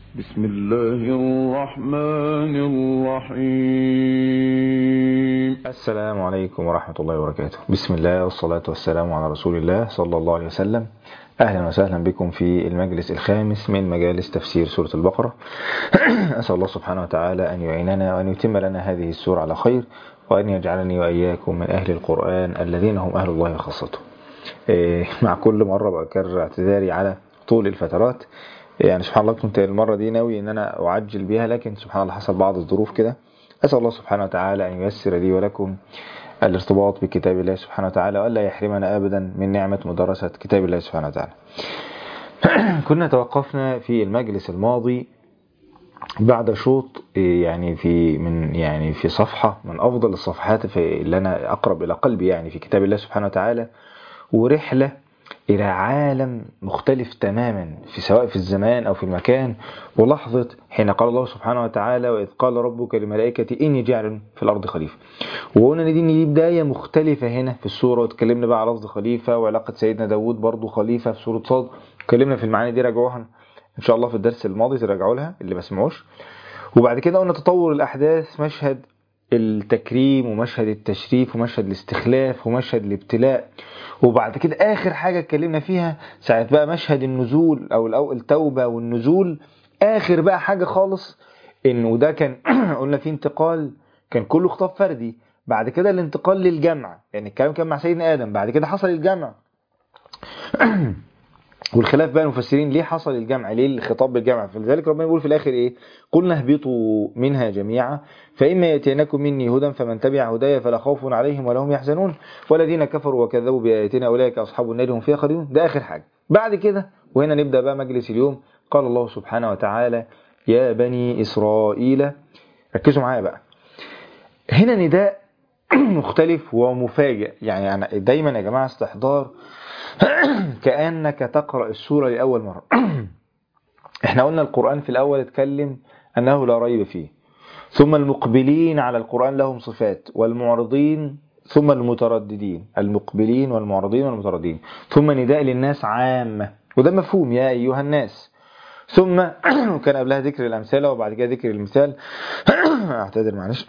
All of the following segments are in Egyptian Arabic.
بسم الله الرحمن الرحيم السلام عليكم ورحمة الله وبركاته بسم الله والصلاة والسلام على رسول الله صلى الله عليه وسلم أهلا وسهلا بكم في المجلس الخامس من مجالس تفسير سورة البقرة أسأل الله سبحانه وتعالى أن يعيننا وأن يتم لنا هذه السورة على خير وأن يجعلني وإياكم من أهل القرآن الذين هم أهل الله وخاصته إيه، مع كل مرة بكرر اعتذاري على طول الفترات يعني سبحان الله كنت المرة دي ناوي ان انا اعجل بيها لكن سبحان الله حصل بعض الظروف كده اسأل الله سبحانه وتعالى ان ييسر لي ولكم الارتباط بكتاب الله سبحانه وتعالى والا يحرمنا ابدا من نعمة مدرسة كتاب الله سبحانه وتعالى كنا توقفنا في المجلس الماضي بعد شوط يعني في من يعني في صفحة من افضل الصفحات في اللي انا اقرب الى قلبي يعني في كتاب الله سبحانه وتعالى ورحلة إلى عالم مختلف تماما في سواء في الزمان أو في المكان ولحظة حين قال الله سبحانه وتعالى وإذ قال ربك للملائكة إني جاعل في الأرض خليفة وقلنا إن دي, إن دي بداية مختلفة هنا في السورة وتكلمنا بقى على لفظ خليفة وعلاقة سيدنا داود برضو خليفة في سورة صاد اتكلمنا في المعاني دي راجعوها إن شاء الله في الدرس الماضي تراجعوا لها اللي ما سمعوش وبعد كده قلنا تطور الأحداث مشهد التكريم ومشهد التشريف ومشهد الاستخلاف ومشهد الابتلاء وبعد كده اخر حاجة اتكلمنا فيها ساعة بقى مشهد النزول او التوبة والنزول اخر بقى حاجة خالص انه ده كان قلنا فيه انتقال كان كله خطاب فردي بعد كده الانتقال للجمع يعني الكلام كان مع سيدنا ادم بعد كده حصل الجمع والخلاف بقى المفسرين ليه حصل الجمع ليه الخطاب بالجمع فلذلك ربنا يقول في الاخر ايه قلنا اهبطوا منها جميعا فاما ياتينكم مني هدى فمن تبع هدايا فلا خوف عليهم ولا هم يحزنون والذين كفروا وكذبوا باياتنا اولئك اصحاب النار هم فيها خالدون ده اخر حاجه بعد كده وهنا نبدا بقى مجلس اليوم قال الله سبحانه وتعالى يا بني اسرائيل ركزوا معايا بقى هنا نداء مختلف ومفاجئ يعني دايما يا جماعه استحضار كأنك تقرأ السورة لأول مرة احنا قلنا القرآن في الأول اتكلم أنه لا ريب فيه ثم المقبلين على القرآن لهم صفات والمعرضين ثم المترددين المقبلين والمعرضين والمترددين ثم نداء للناس عامة وده مفهوم يا أيها الناس ثم كان قبلها ذكر الأمثلة وبعد كده ذكر المثال اعتذر معلش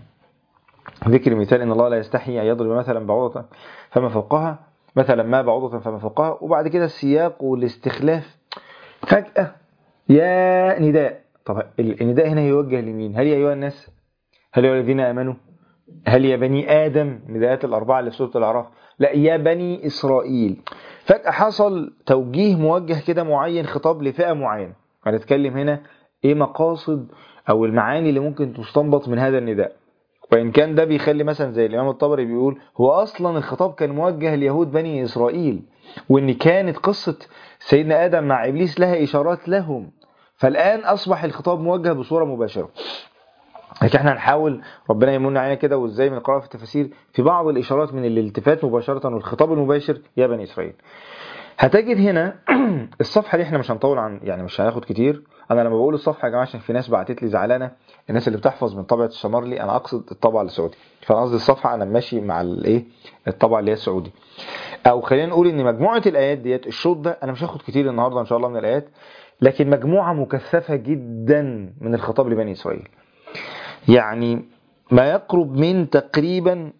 ذكر المثال إن الله لا يستحي أن يضرب مثلا بعوضة فما فوقها مثلا ما بعوضة فما فوقها وبعد كده السياق والاستخلاف فجأة يا نداء طب النداء هنا يوجه لمين هل يا أيها الناس هل يا الذين آمنوا هل يا بني آدم نداءات الأربعة اللي في سورة الأعراف لا يا بني إسرائيل فجأة حصل توجيه موجه كده معين خطاب لفئة معينة هنتكلم هنا إيه مقاصد أو المعاني اللي ممكن تستنبط من هذا النداء وإن كان ده بيخلي مثلا زي الإمام الطبري بيقول هو أصلا الخطاب كان موجه ليهود بني إسرائيل وإن كانت قصة سيدنا آدم مع إبليس لها إشارات لهم فالآن أصبح الخطاب موجه بصورة مباشرة لكن احنا هنحاول ربنا يمن علينا كده وازاي من قراءة في التفاسير في بعض الإشارات من الالتفات مباشرة والخطاب المباشر يا بني إسرائيل هتجد هنا الصفحة دي احنا مش هنطول عن يعني مش هناخد كتير انا لما بقول الصفحة يا جماعة عشان في ناس بعتت لي زعلانة الناس اللي بتحفظ من طبعة الشمارلي انا اقصد الطبعة السعودي فانا قصدي الصفحة انا ماشي مع الايه الطبعة اللي هي السعودي او خلينا نقول ان مجموعة الايات ديت الشوط ده انا مش هاخد كتير النهاردة ان شاء الله من الايات لكن مجموعة مكثفة جدا من الخطاب لبني اسرائيل يعني ما يقرب من تقريبا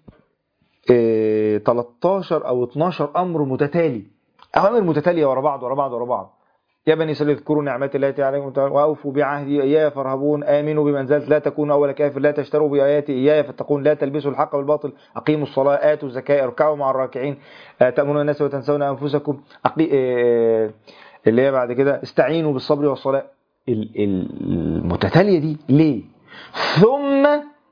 اه 13 او 12 امر متتالي اوامر متتاليه ورا بعض ورا بعض ورا بعض يا بني اسرائيل اذكروا نعمتي التي عليكم واوفوا بعهدي اياي فارهبون امنوا بما انزلت لا تكونوا اول كافر لا تشتروا باياتي اياي فاتقون لا تلبسوا الحق بالباطل اقيموا الصلاه اتوا الزكاه اركعوا مع الراكعين تامرون الناس وتنسون انفسكم أقي... اللي هي بعد كده استعينوا بالصبر والصلاه المتتاليه دي ليه ثم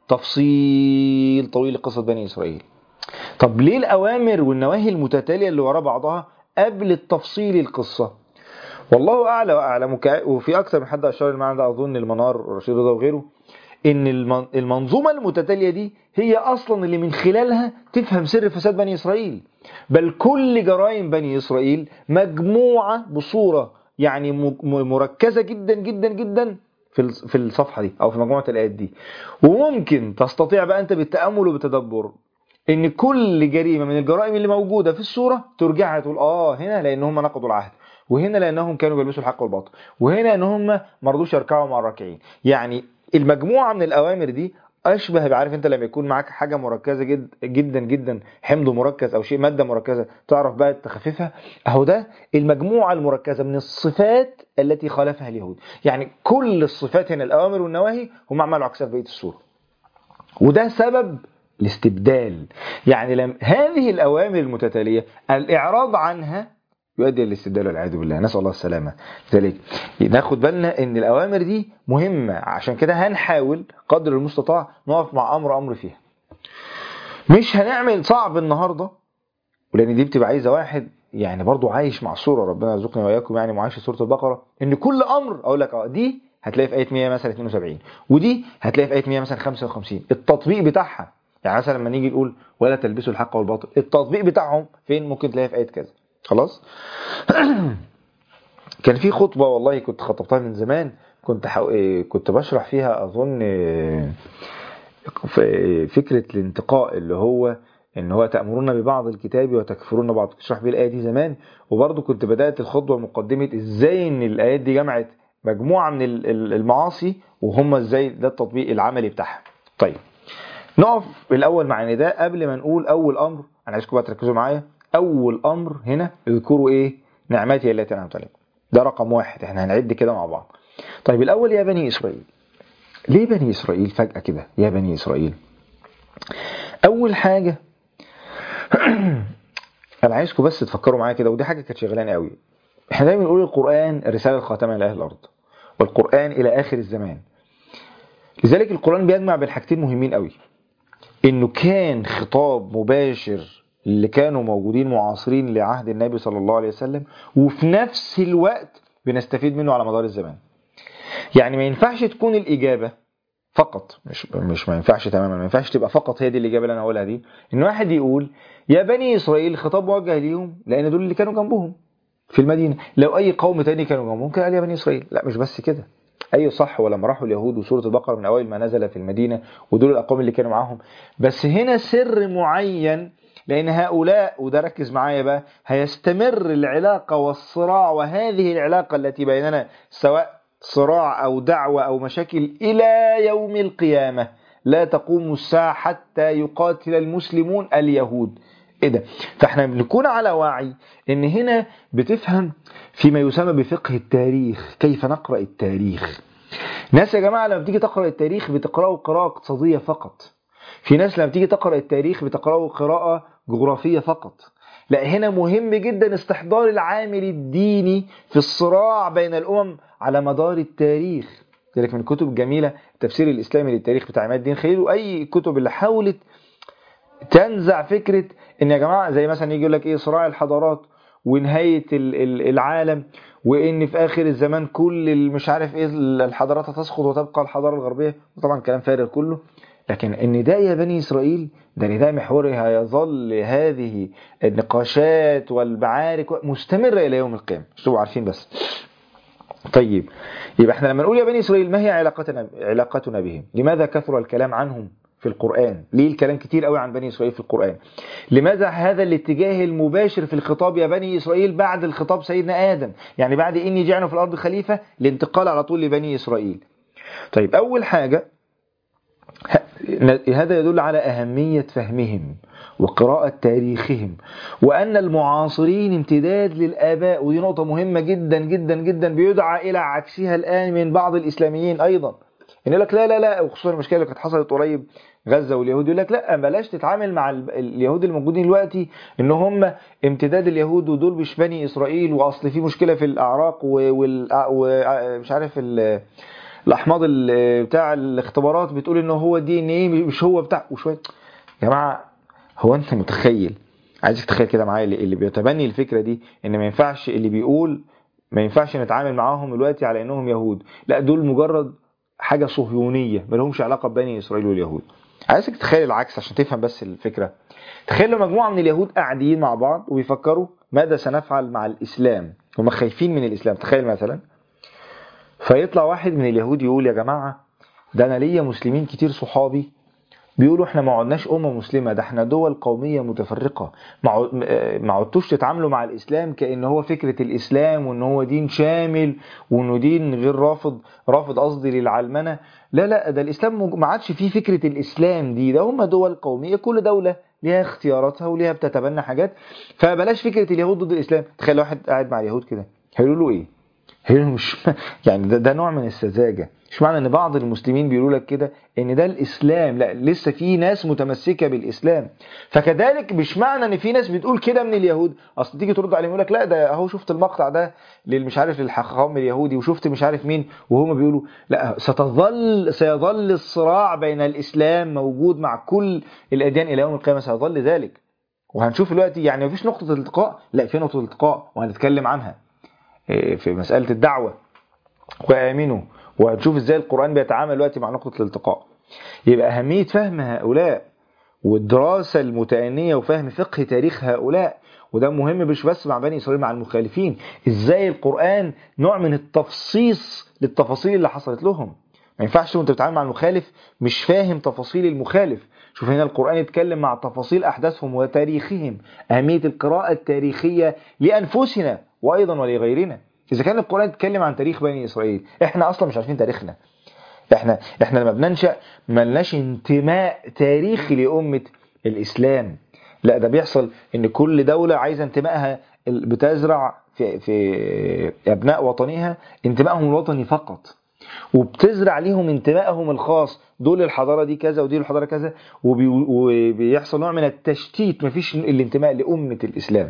تفصيل طويل لقصه بني اسرائيل طب ليه الاوامر والنواهي المتتاليه اللي ورا بعضها قبل التفصيل القصة والله أعلى وأعلم وفي أكثر من حد أشار المعنى ده أظن المنار رشيد رضا وغيره إن المنظومة المتتالية دي هي أصلا اللي من خلالها تفهم سر فساد بني إسرائيل بل كل جرائم بني إسرائيل مجموعة بصورة يعني مركزة جدا جدا جدا في الصفحة دي أو في مجموعة الآيات دي وممكن تستطيع بقى أنت بالتأمل وبالتدبر ان كل جريمه من الجرائم اللي موجوده في السوره ترجعها تقول اه هنا لان هم نقضوا العهد وهنا لانهم كانوا بيلبسوا الحق والباطل وهنا ان هم ما رضوش يركعوا مع الراكعين يعني المجموعه من الاوامر دي اشبه بعرف انت لما يكون معاك حاجه مركزه جد جدا جدا حمض مركز او شيء ماده مركزه تعرف بقى تخففها اهو ده المجموعه المركزه من الصفات التي خالفها اليهود يعني كل الصفات هنا الاوامر والنواهي هم عملوا عكسها في بقيه السوره وده سبب الاستبدال يعني لم هذه الأوامر المتتالية الإعراض عنها يؤدي للاستبدال والعياذ بالله نسأل الله السلامة لذلك ناخد بالنا ان الأوامر دي مهمة عشان كده هنحاول قدر المستطاع نقف مع أمر أمر فيها مش هنعمل صعب النهاردة ولأن دي بتبقى عايزة واحد يعني برضو عايش مع السورة ربنا يرزقني وإياكم يعني معايش سورة البقرة ان كل أمر أقول لك اه دي هتلاقي في آية 100 مثلا 72 ودي هتلاقي في آية 100 مثلا 55 التطبيق بتاعها يعني مثلا لما نيجي نقول ولا تلبسوا الحق والباطل التطبيق بتاعهم فين ممكن تلاقيه في آية كذا خلاص كان في خطبة والله كنت خطبتها من زمان كنت حو... كنت بشرح فيها أظن فكرة الانتقاء اللي هو ان هو تأمرون ببعض الكتاب وتكفرون بعض تشرح بيه الآية دي زمان وبرضه كنت بدأت الخطبة مقدمة ازاي ان الآيات دي جمعت مجموعة من المعاصي وهم ازاي ده التطبيق العملي بتاعها طيب نقف الأول مع نداء قبل ما نقول أول أمر أنا عايزكم بقى تركزوا معايا أول أمر هنا اذكروا إيه نعمتي التي أنعمت عليكم ده رقم واحد احنا هنعد كده مع بعض طيب الأول يا بني إسرائيل ليه بني إسرائيل فجأة كده يا بني إسرائيل أول حاجة أنا عايزكم بس تفكروا معايا كده ودي حاجة كانت شغلانة قوي احنا دايما نقول القرآن الرسالة الخاتمة لأهل الأرض والقرآن إلى آخر الزمان لذلك القرآن بيجمع بين حاجتين مهمين قوي انه كان خطاب مباشر اللي كانوا موجودين معاصرين لعهد النبي صلى الله عليه وسلم وفي نفس الوقت بنستفيد منه على مدار الزمان يعني ما ينفعش تكون الإجابة فقط مش مش ما ينفعش تماما ما ينفعش تبقى فقط هي دي الإجابة اللي أنا هقولها دي إن واحد يقول يا بني إسرائيل خطاب موجه ليهم لأن دول اللي كانوا جنبهم في المدينة لو أي قوم تاني كانوا جنبهم كان قال يا بني إسرائيل لا مش بس كده أي صح ولما راحوا اليهود وسورة البقرة من أوائل ما نزل في المدينة ودول الأقوام اللي كانوا معاهم بس هنا سر معين لأن هؤلاء وده ركز معايا بقى هيستمر العلاقة والصراع وهذه العلاقة التي بيننا سواء صراع أو دعوة أو مشاكل إلى يوم القيامة لا تقوم الساعة حتى يقاتل المسلمون اليهود ايه ده فاحنا بنكون على وعي ان هنا بتفهم فيما يسمى بفقه التاريخ كيف نقرأ التاريخ ناس يا جماعة لما بتيجي تقرأ التاريخ بتقرأه قراءة اقتصادية فقط في ناس لما بتيجي تقرأ التاريخ بتقرأه قراءة جغرافية فقط لا هنا مهم جدا استحضار العامل الديني في الصراع بين الأمم على مدار التاريخ ذلك من الكتب الجميلة التفسير الإسلامي للتاريخ بتاع عماد الدين خليل وأي كتب اللي حاولت تنزع فكرة ان يا جماعة زي مثلا يجي يقول لك ايه صراع الحضارات ونهاية العالم وان في اخر الزمان كل مش عارف ايه الحضارات هتسقط وتبقى الحضارة الغربية طبعا كلام فارغ كله لكن النداء يا بني اسرائيل ده نداء محوري هيظل هذه النقاشات والمعارك مستمرة الى يوم القيامة مش تبقوا عارفين بس طيب يبقى احنا لما نقول يا بني اسرائيل ما هي علاقتنا علاقتنا بهم لماذا كثر الكلام عنهم في القرآن ليه الكلام كتير قوي عن بني إسرائيل في القرآن لماذا هذا الاتجاه المباشر في الخطاب يا بني إسرائيل بعد الخطاب سيدنا آدم يعني بعد إني جعلنا في الأرض خليفة الانتقال على طول لبني إسرائيل طيب أول حاجة هذا يدل على أهمية فهمهم وقراءة تاريخهم وأن المعاصرين امتداد للآباء ودي نقطة مهمة جدا جدا جدا بيدعى إلى عكسها الآن من بعض الإسلاميين أيضا إن يقول لك لا لا لا وخصوصا المشكلة اللي كانت حصلت قريب غزة واليهود يقول لك لا بلاش تتعامل مع اليهود الموجودين دلوقتي ان هم امتداد اليهود ودول مش بني اسرائيل واصل في مشكله في الاعراق ومش عارف الاحماض بتاع الاختبارات بتقول ان هو دي ان ايه مش هو بتاع وشويه يا جماعه هو انت متخيل عايزك تتخيل كده معايا اللي بيتبني الفكره دي ان ما ينفعش اللي بيقول ما ينفعش نتعامل معاهم دلوقتي على انهم يهود لا دول مجرد حاجة صهيونية ما لهمش علاقة ببني إسرائيل واليهود عايزك تتخيل العكس عشان تفهم بس الفكرة تخيل لو مجموعة من اليهود قاعدين مع بعض وبيفكروا ماذا سنفعل مع الإسلام هم خايفين من الإسلام تخيل مثلا فيطلع واحد من اليهود يقول يا جماعة ده أنا ليا مسلمين كتير صحابي بيقولوا احنا ما عدناش أمة مسلمة ده احنا دول قومية متفرقة ما عد- ما عدتوش تتعاملوا مع الإسلام كأن هو فكرة الإسلام وأن هو دين شامل وأنه دين غير رافض رافض قصدي للعلمنة لا لا ده الإسلام مج- ما عادش فيه فكرة الإسلام دي ده هم دول قومية كل دولة ليها اختياراتها وليها بتتبنى حاجات فبلاش فكرة اليهود ضد الإسلام تخيل واحد قاعد مع اليهود كده هيقولوا له إيه هي مش يعني ده, ده نوع من السذاجه مش معنى ان بعض المسلمين بيقولوا لك كده ان ده الاسلام لا لسه في ناس متمسكه بالاسلام فكذلك مش معنى ان في ناس بتقول كده من اليهود اصل تيجي ترد عليهم يقول لك لا ده اهو شفت المقطع ده للمش عارف للحقام اليهودي وشفت مش عارف مين وهم بيقولوا لا ستظل سيظل الصراع بين الاسلام موجود مع كل الاديان الى يوم القيامه سيظل ذلك وهنشوف دلوقتي يعني مفيش نقطه التقاء لا في نقطه التقاء وهنتكلم عنها في مسألة الدعوة وآمنوا وهنشوف ازاي القرآن بيتعامل دلوقتي مع نقطة الالتقاء يبقى أهمية فهم هؤلاء والدراسة المتأنية وفهم فقه تاريخ هؤلاء وده مهم مش بس مع بني إسرائيل مع المخالفين ازاي القرآن نوع من التفصيص للتفاصيل اللي حصلت لهم ما ينفعش وانت بتتعامل مع المخالف مش فاهم تفاصيل المخالف شوف هنا القرآن يتكلم مع تفاصيل أحداثهم وتاريخهم أهمية القراءة التاريخية لأنفسنا وأيضا ولغيرنا إذا كان القرآن يتكلم عن تاريخ بني إسرائيل إحنا أصلا مش عارفين تاريخنا إحنا إحنا لما بننشأ ملناش انتماء تاريخي لأمة الإسلام لا ده بيحصل إن كل دولة عايزة انتمائها بتزرع في, في أبناء وطنها انتمائهم الوطني فقط وبتزرع ليهم انتمائهم الخاص دول الحضاره دي كذا ودي الحضاره كذا وبي وبيحصل نوع من التشتيت مفيش الانتماء لامه الاسلام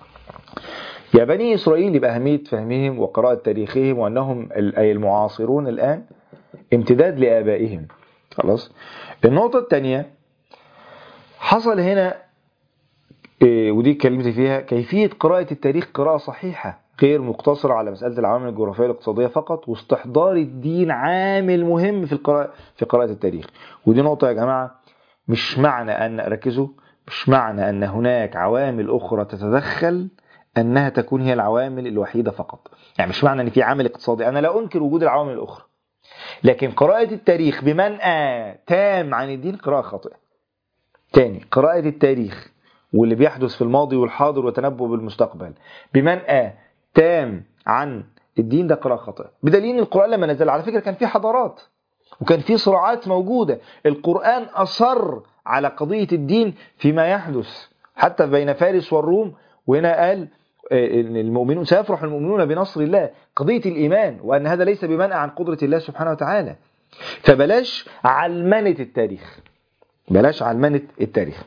يا بني اسرائيل يبقى اهميه فهمهم وقراءه تاريخهم وانهم اي المعاصرون الان امتداد لابائهم خلاص النقطه الثانيه حصل هنا إيه ودي اتكلمت فيها كيفيه قراءه التاريخ قراءه صحيحه غير مقتصرة على مسألة العوامل الجغرافية الاقتصادية فقط واستحضار الدين عامل مهم في القراءة في قراءة التاريخ ودي نقطة يا جماعة مش معنى أن ركزوا مش معنى أن هناك عوامل أخرى تتدخل أنها تكون هي العوامل الوحيدة فقط يعني مش معنى أن في عامل اقتصادي أنا لا أنكر وجود العوامل الأخرى لكن قراءة التاريخ بمنأى تام عن الدين قراءة خاطئة تاني قراءة التاريخ واللي بيحدث في الماضي والحاضر وتنبؤ بالمستقبل بمنأى تام عن الدين ده قراءة خاطئة بدليل القرآن لما نزل على فكرة كان في حضارات وكان في صراعات موجودة القرآن أصر على قضية الدين فيما يحدث حتى بين فارس والروم وهنا قال إن المؤمنون سيفرح المؤمنون بنصر الله قضية الإيمان وأن هذا ليس بمنع عن قدرة الله سبحانه وتعالى فبلاش علمنة التاريخ بلاش علمنة التاريخ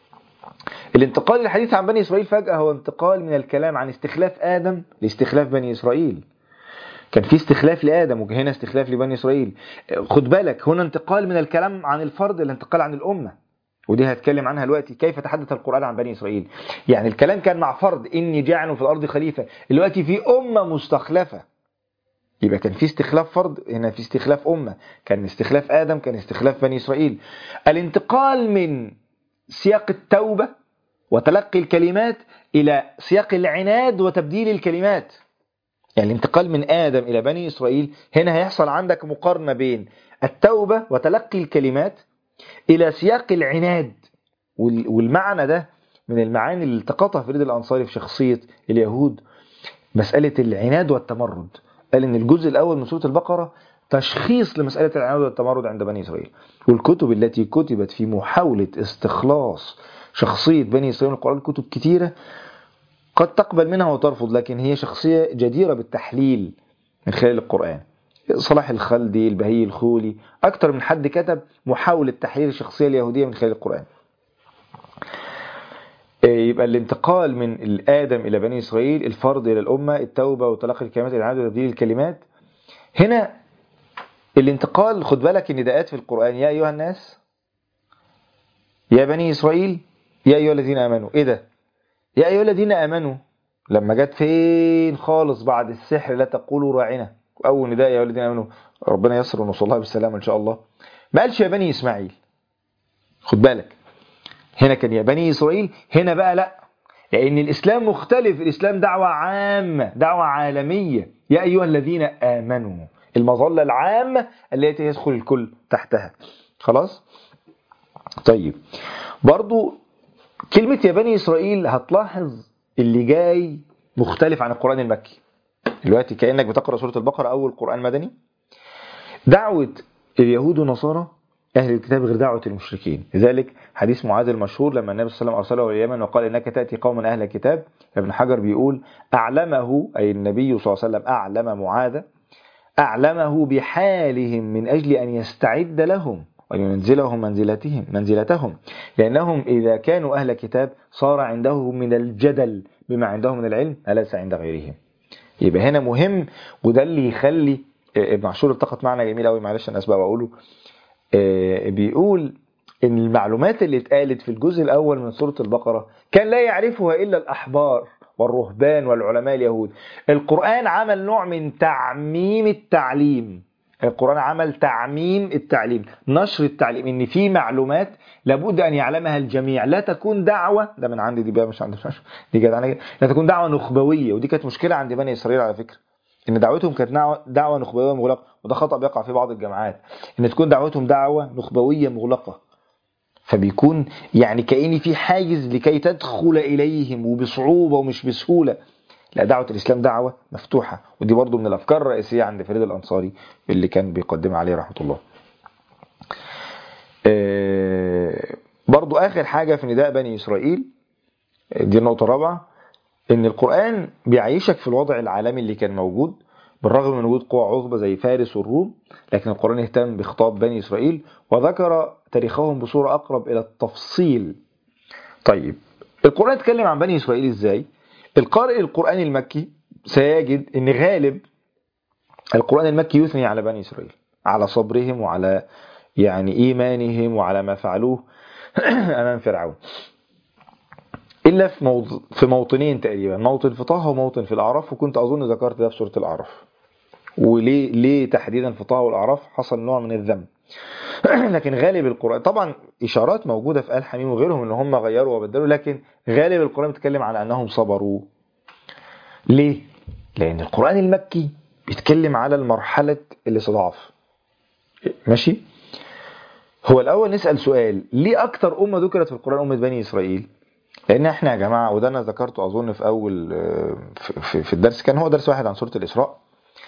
الانتقال للحديث عن بني إسرائيل فجأة هو انتقال من الكلام عن استخلاف آدم لاستخلاف بني إسرائيل كان في استخلاف لآدم وهنا استخلاف لبني إسرائيل خد بالك هنا انتقال من الكلام عن الفرد الانتقال عن الأمة ودي هتكلم عنها دلوقتي كيف تحدث القرآن عن بني إسرائيل يعني الكلام كان مع فرد إني جاعل في الأرض خليفة دلوقتي في أمة مستخلفة يبقى كان في استخلاف فرد هنا في استخلاف أمة كان استخلاف آدم كان استخلاف بني إسرائيل الانتقال من سياق التوبة وتلقي الكلمات إلى سياق العناد وتبديل الكلمات يعني الانتقال من آدم إلى بني إسرائيل هنا هيحصل عندك مقارنة بين التوبة وتلقي الكلمات إلى سياق العناد والمعنى ده من المعاني اللي التقطها فريد الأنصاري في شخصية اليهود مسألة العناد والتمرد قال إن الجزء الأول من سورة البقرة تشخيص لمسألة العناد والتمرد عند بني إسرائيل والكتب التي كتبت في محاولة استخلاص شخصية بني إسرائيل من القرآن كتب كتيرة قد تقبل منها وترفض لكن هي شخصية جديرة بالتحليل من خلال القرآن صلاح الخلدي البهي الخولي أكثر من حد كتب محاولة تحليل الشخصية اليهودية من خلال القرآن يبقى الانتقال من الآدم إلى بني إسرائيل الفرض إلى الأمة التوبة وتلقي الكلمات العادة وتبديل الكلمات هنا الانتقال خد بالك النداءات في القرآن يا أيها الناس يا بني إسرائيل يا أيها الذين آمنوا إيه ده يا أيها الذين آمنوا لما جت فين خالص بعد السحر لا تقولوا راعنا أول نداء يا أيها الذين آمنوا ربنا يسر ونوصل الله بالسلامة إن شاء الله ما قالش يا بني إسماعيل خد بالك هنا كان يا بني إسرائيل هنا بقى لا لأن الإسلام مختلف الإسلام دعوة عامة دعوة عالمية يا أيها الذين آمنوا المظلة العامة التي يدخل الكل تحتها خلاص طيب برضو كلمة يا بني إسرائيل هتلاحظ اللي جاي مختلف عن القرآن المكي دلوقتي كأنك بتقرأ سورة البقرة أول قرآن مدني دعوة اليهود والنصارى أهل الكتاب غير دعوة المشركين لذلك حديث معاذ المشهور لما النبي صلى الله عليه وسلم أرسله إلى اليمن وقال إنك تأتي قوما أهل الكتاب ابن حجر بيقول أعلمه أي النبي صلى الله عليه وسلم أعلم معاذ أعلمه بحالهم من أجل أن يستعد لهم وأن ينزلهم منزلتهم منزلتهم لأنهم إذا كانوا أهل كتاب صار عندهم من الجدل بما عندهم من العلم أليس عند غيرهم يبقى هنا مهم وده اللي يخلي ابن عاشور التقط معنا جميل قوي معلش انا اسبق واقوله بيقول ان المعلومات اللي اتقالت في الجزء الاول من سوره البقره كان لا يعرفها الا الاحبار والرهبان والعلماء اليهود القران عمل نوع من تعميم التعليم القرآن عمل تعميم التعليم نشر التعليم ان في معلومات لابد ان يعلمها الجميع لا تكون دعوة ده من عندي دي بقى مش عندي مش دي كانت عندي لا تكون دعوة نخبوية ودي كانت مشكلة عند بني اسرائيل على فكرة ان دعوتهم كانت دعوة نخبوية مغلقة وده خطأ بيقع في بعض الجامعات ان تكون دعوتهم دعوة نخبوية مغلقة فبيكون يعني كأن في حاجز لكي تدخل إليهم وبصعوبة ومش بسهولة لا دعوة الإسلام دعوة مفتوحة ودي برضو من الأفكار الرئيسية عند فريد الأنصاري اللي كان بيقدمها عليه رحمة الله برضو آخر حاجة في نداء بني إسرائيل دي النقطة الرابعة إن القرآن بيعيشك في الوضع العالمي اللي كان موجود بالرغم من وجود قوى عظمى زي فارس والروم لكن القرآن اهتم بخطاب بني إسرائيل وذكر تاريخهم بصورة أقرب إلى التفصيل طيب القرآن اتكلم عن بني إسرائيل إزاي القارئ القرآن المكي سيجد ان غالب القرآن المكي يثني على بني إسرائيل على صبرهم وعلى يعني إيمانهم وعلى ما فعلوه أمام فرعون إلا في, موض... في موطنين تقريبا موطن في طه وموطن في الأعراف وكنت أظن ذكرت ده في سورة الأعراف وليه ليه تحديدا في طه والأعراف حصل نوع من الذم لكن غالب القرآن طبعا إشارات موجودة في آل حميم وغيرهم إن هم غيروا وبدلوا لكن غالب القرآن بيتكلم على أنهم صبروا ليه؟ لأن القرآن المكي بيتكلم على المرحلة الاستضعاف ماشي؟ هو الأول نسأل سؤال ليه أكتر أمة ذكرت في القرآن أمة بني إسرائيل؟ لأن إحنا يا جماعة وده أنا ذكرته أظن في أول في الدرس كان هو درس واحد عن سورة الإسراء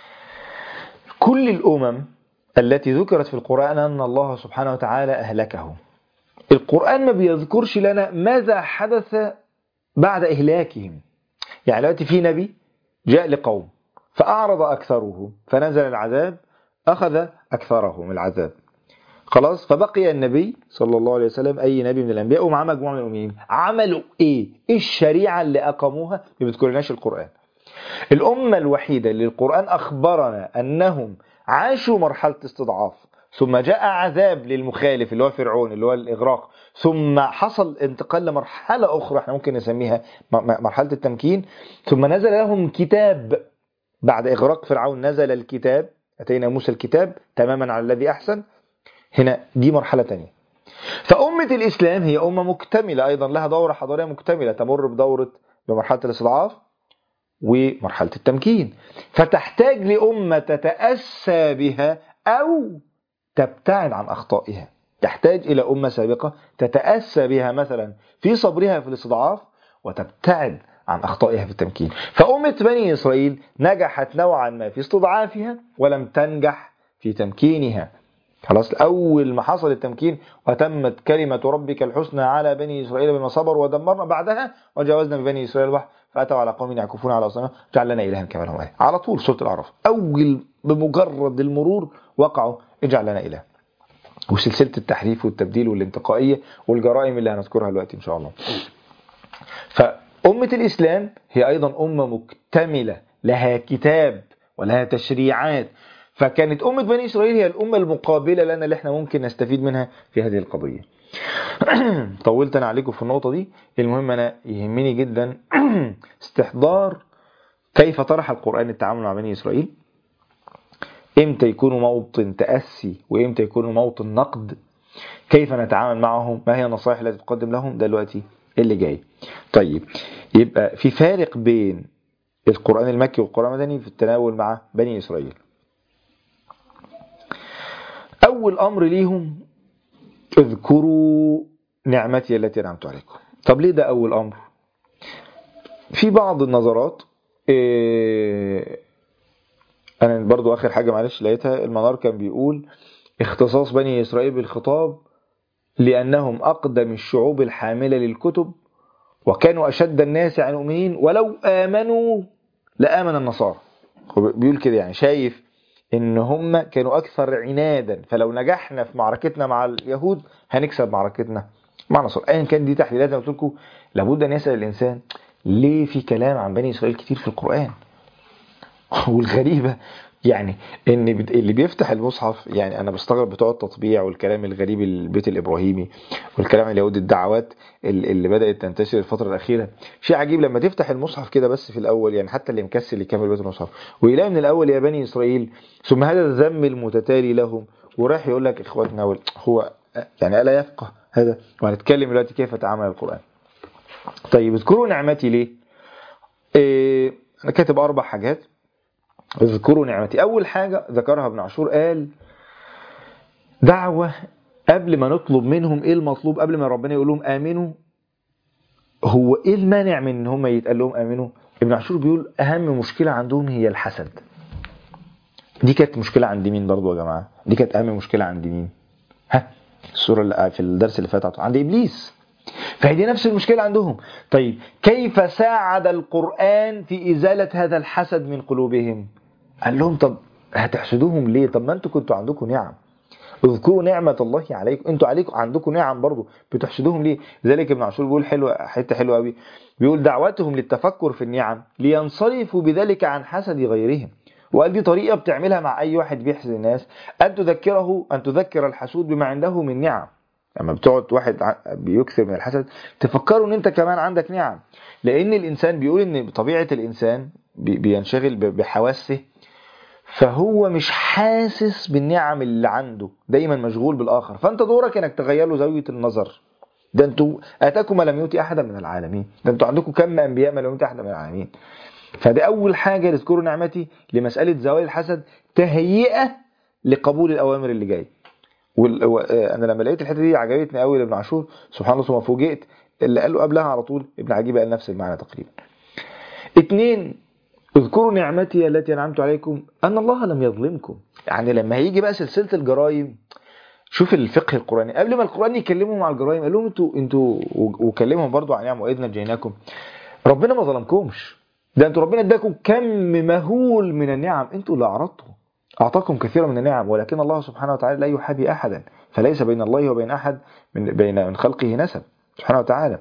كل الأمم التي ذكرت في القرآن أن الله سبحانه وتعالى أهلكهم القرآن ما بيذكرش لنا ماذا حدث بعد إهلاكهم يعني دلوقتي في نبي جاء لقوم فأعرض أكثرهم فنزل العذاب أخذ أكثرهم العذاب خلاص فبقي النبي صلى الله عليه وسلم أي نبي من الأنبياء ومعاه مجموعة من المؤمنين عملوا إيه؟ إيه الشريعة اللي أقاموها ما بتذكرناش القرآن الأمة الوحيدة اللي القرآن أخبرنا أنهم عاشوا مرحلة استضعاف ثم جاء عذاب للمخالف اللي هو فرعون اللي هو الإغراق ثم حصل انتقال لمرحلة أخرى احنا ممكن نسميها مرحلة التمكين ثم نزل لهم كتاب بعد إغراق فرعون نزل الكتاب أتينا موسى الكتاب تماما على الذي أحسن هنا دي مرحلة تانية فأمة الإسلام هي أمة مكتملة أيضا لها دورة حضارية مكتملة تمر بدورة بمرحلة الاستضعاف ومرحلة التمكين فتحتاج لأمة تتأسى بها أو تبتعد عن أخطائها تحتاج إلى أمة سابقة تتأسى بها مثلا في صبرها في الاستضعاف وتبتعد عن أخطائها في التمكين فأمة بني إسرائيل نجحت نوعا ما في استضعافها ولم تنجح في تمكينها خلاص أول ما حصل التمكين وتمت كلمة ربك الحسنى على بني إسرائيل بما صبروا ودمرنا بعدها وجاوزنا ببني إسرائيل البحر فأتوا على قوم يعكفون على أصنام جعل لنا إلها كما لهم آله على طول سورة الأعراف أول بمجرد المرور وقعوا اجعل لنا إله وسلسلة التحريف والتبديل والانتقائية والجرائم اللي هنذكرها دلوقتي إن شاء الله فأمة الإسلام هي أيضا أمة مكتملة لها كتاب ولها تشريعات فكانت أمة بني إسرائيل هي الأمة المقابلة لنا اللي احنا ممكن نستفيد منها في هذه القضية طولت أنا عليكم في النقطة دي المهم أنا يهمني جدا استحضار كيف طرح القرآن التعامل مع بني إسرائيل امتى يكونوا موطن تأسي وامتى يكونوا موطن نقد كيف نتعامل معهم ما هي النصائح التي تقدم لهم ده دلوقتي اللي جاي طيب يبقى في فارق بين القرآن المكي والقرآن المدني في التناول مع بني إسرائيل أول أمر ليهم اذكروا نعمتي التي أنعمت عليكم طب ليه ده أول أمر في بعض النظرات إيه أنا برضو آخر حاجة معلش لقيتها المنار كان بيقول اختصاص بني إسرائيل بالخطاب لأنهم أقدم الشعوب الحاملة للكتب وكانوا أشد الناس عن المؤمنين ولو آمنوا لآمن النصارى هو بيقول كده يعني شايف ان هم كانوا اكثر عنادا فلو نجحنا في معركتنا مع اليهود هنكسب معركتنا مع النصارى ايا كان دي تحليلات زي ما قلت لكم لابد ان يسال الانسان ليه في كلام عن بني اسرائيل كتير في القران والغريبه يعني ان بت- اللي بيفتح المصحف يعني انا بستغرب بتوع التطبيع والكلام الغريب البيت الابراهيمي والكلام اليهودي الدعوات ال- اللي بدات تنتشر الفتره الاخيره شيء عجيب لما تفتح المصحف كده بس في الاول يعني حتى اللي مكسل يكمل بيت المصحف ويلاقي من الاول يا بني اسرائيل ثم هذا الذم المتتالي لهم وراح يقول لك اخواتنا وال- هو يعني الا يفقه هذا وهنتكلم دلوقتي كيف تعامل القران طيب اذكروا نعمتي ليه إيه انا كاتب اربع حاجات اذكروا نعمتي اول حاجه ذكرها ابن عاشور قال دعوه قبل ما نطلب منهم ايه المطلوب قبل ما ربنا يقول لهم امنوا هو ايه المانع من ان هم يتقال لهم امنوا ابن عاشور بيقول اهم مشكله عندهم هي الحسد دي كانت مشكله عند مين برضو يا جماعه دي كانت اهم مشكله عند مين ها السوره اللي في الدرس اللي فات عند ابليس فهي دي نفس المشكله عندهم طيب كيف ساعد القران في ازاله هذا الحسد من قلوبهم قال لهم طب هتحسدوهم ليه طب ما انتوا كنتوا عندكم نعم اذكروا نعمة الله عليكم انتوا عليكم عندكم نعم برضو بتحسدوهم ليه ذلك ابن عاشور بيقول حلو حته حلوه قوي بيقول دعوتهم للتفكر في النعم لينصرفوا بذلك عن حسد غيرهم وقال دي طريقه بتعملها مع اي واحد بيحسد الناس ان تذكره ان تذكر الحسود بما عنده من نعم لما بتقعد واحد ع- بيكثر من الحسد تفكروا ان انت كمان عندك نعم لان الانسان بيقول ان بطبيعه الانسان بي- بينشغل ب- بحواسه فهو مش حاسس بالنعم اللي عنده دايما مشغول بالاخر فانت دورك انك تغير له زاويه النظر ده انتوا اتاكم ما لم يؤتي احدا من العالمين ده انتوا عندكم كم انبياء ما لم يؤتي احدا من العالمين فده اول حاجه اذكروا نعمتي لمساله زوال الحسد تهيئه لقبول الاوامر اللي جايه وال... و... آه، انا لما لقيت الحته دي عجبتني قوي لابن عاشور سبحان الله ثم فوجئت اللي قاله قبلها على طول ابن عجيب قال نفس المعنى تقريبا اتنين اذكروا نعمتي التي انعمت عليكم ان الله لم يظلمكم يعني لما هيجي بقى سلسله الجرائم شوف الفقه القراني قبل ما القران يكلمهم على الجرائم قال لهم انتوا انتوا وكلمهم برضو عن نعم واذ نجيناكم ربنا ما ظلمكمش ده انتوا ربنا اداكم كم مهول من النعم انتوا اللي اعرضتم اعطاكم كثيرا من النعم ولكن الله سبحانه وتعالى لا يحابي احدا فليس بين الله وبين احد من بين من خلقه نسب سبحانه وتعالى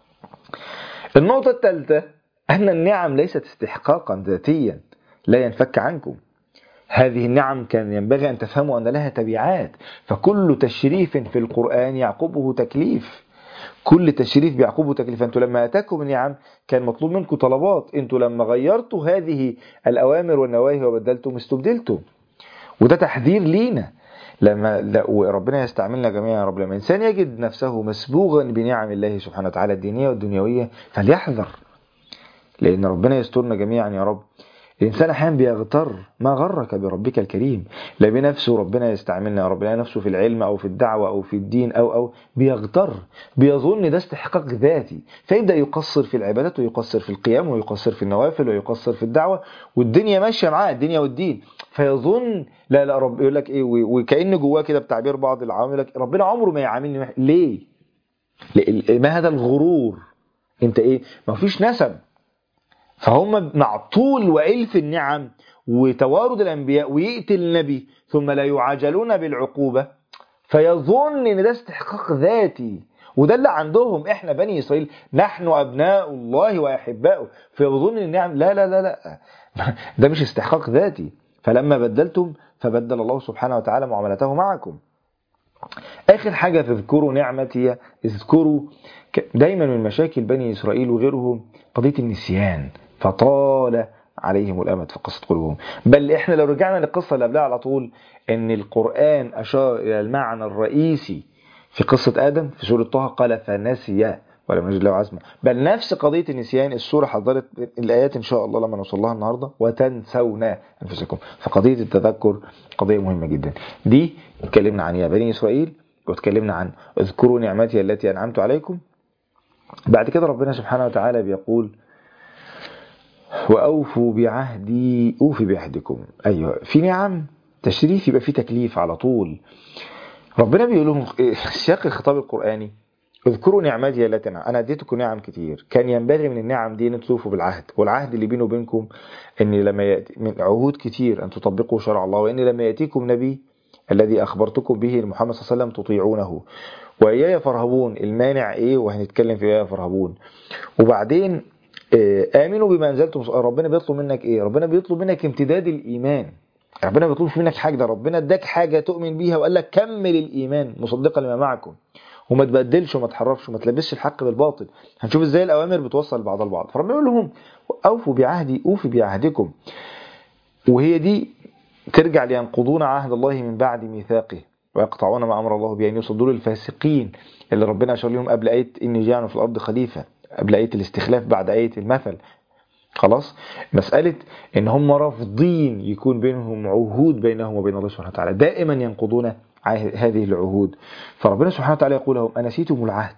النقطة الثالثة أن النعم ليست استحقاقا ذاتيا لا ينفك عنكم هذه النعم كان ينبغي أن تفهموا أن لها تبعات فكل تشريف في القرآن يعقبه تكليف كل تشريف بيعقبه تكليف أنتوا لما أتاكم النعم كان مطلوب منكم طلبات أنتوا لما غيرتوا هذه الأوامر والنواهي وبدلتم استبدلتم وده تحذير لينا لما لا وربنا يستعملنا جميعا يا رب لما الانسان يجد نفسه مسبوغا بنعم الله سبحانه وتعالى الدينيه والدنيويه فليحذر لان ربنا يسترنا جميعا يا رب الانسان احيانا بيغتر ما غرك بربك الكريم لا بنفسه ربنا يستعملنا يا رب لا نفسه في العلم او في الدعوه او في الدين او او بيغتر بيظن ده استحقاق ذاتي فيبدا يقصر في العبادات ويقصر في القيام ويقصر في النوافل ويقصر في الدعوه والدنيا ماشيه معاه الدنيا والدين فيظن لا لا رب يقول لك ايه وكأن جواه كده بتعبير بعض العوام يقول لك ربنا عمره ما يعاملني وح- ليه؟ ليه- ما هذا الغرور؟ انت ايه؟ ما فيش نسب فهم مع طول وإلف النعم وتوارد الأنبياء ويأتي النبي ثم لا يعاجلون بالعقوبة فيظن إن ده استحقاق ذاتي وده اللي عندهم احنا بني اسرائيل نحن ابناء الله واحباؤه فيظن ان النعم لا لا لا لا ده مش استحقاق ذاتي فلما بدلتم فبدل الله سبحانه وتعالى معاملته معكم اخر حاجه تذكروا نعمتي اذكروا ك- دايما من مشاكل بني اسرائيل وغيرهم قضيه النسيان فطال عليهم الامد في قصه قلوبهم بل احنا لو رجعنا للقصه اللي قبلها على طول ان القران اشار الى المعنى الرئيسي في قصه ادم في سوره طه قال فنسي ولم نجد له عزما بل نفس قضيه النسيان السوره حضرت الايات ان شاء الله لما نوصل لها النهارده وتنسون انفسكم فقضيه التذكر قضيه مهمه جدا دي اتكلمنا عن يا بني اسرائيل واتكلمنا عن اذكروا نعمتي التي أنعمت عليكم بعد كده ربنا سبحانه وتعالى بيقول وأوفوا بعهدي أوفي بعهدكم أيوة في نعم تشريف يبقى في تكليف على طول ربنا بيقول لهم سياق الخطاب القرآني اذكروا نعمتي التي أنا أنا اديتكم نعم كتير كان ينبغي من النعم دي أن توفوا بالعهد والعهد اللي بيني وبينكم أن لما يأتي من عهود كتير أن تطبقوا شرع الله وأن لما يأتيكم نبي الذي أخبرتكم به محمد صلى الله عليه وسلم تطيعونه وإياي فرهبون المانع إيه وهنتكلم في إياي فرهبون وبعدين آه، آمنوا بما أنزلتم ربنا بيطلب منك إيه ربنا بيطلب منك امتداد الإيمان ربنا ما بيطلبش منك حاجة ده ربنا اداك حاجة تؤمن بيها وقال لك كمل الإيمان مصدقا لما معكم وما تبدلش وما تحرفش وما تلبسش الحق بالباطل هنشوف ازاي الأوامر بتوصل بعضها البعض فربنا يقول لهم أوفوا بعهدي أوفي بعهدكم وهي دي ترجع لينقضون عهد الله من بعد ميثاقه ويقطعون ما أمر الله به أن يصدوا الفاسقين اللي ربنا أشار لهم قبل آية إني جاعل في الأرض خليفة قبل آية الاستخلاف بعد آية المثل خلاص مسألة إن هم رافضين يكون بينهم عهود بينهم وبين الله سبحانه وتعالى دائما ينقضون عه- هذه العهود فربنا سبحانه وتعالى يقول لهم أنسيتم العهد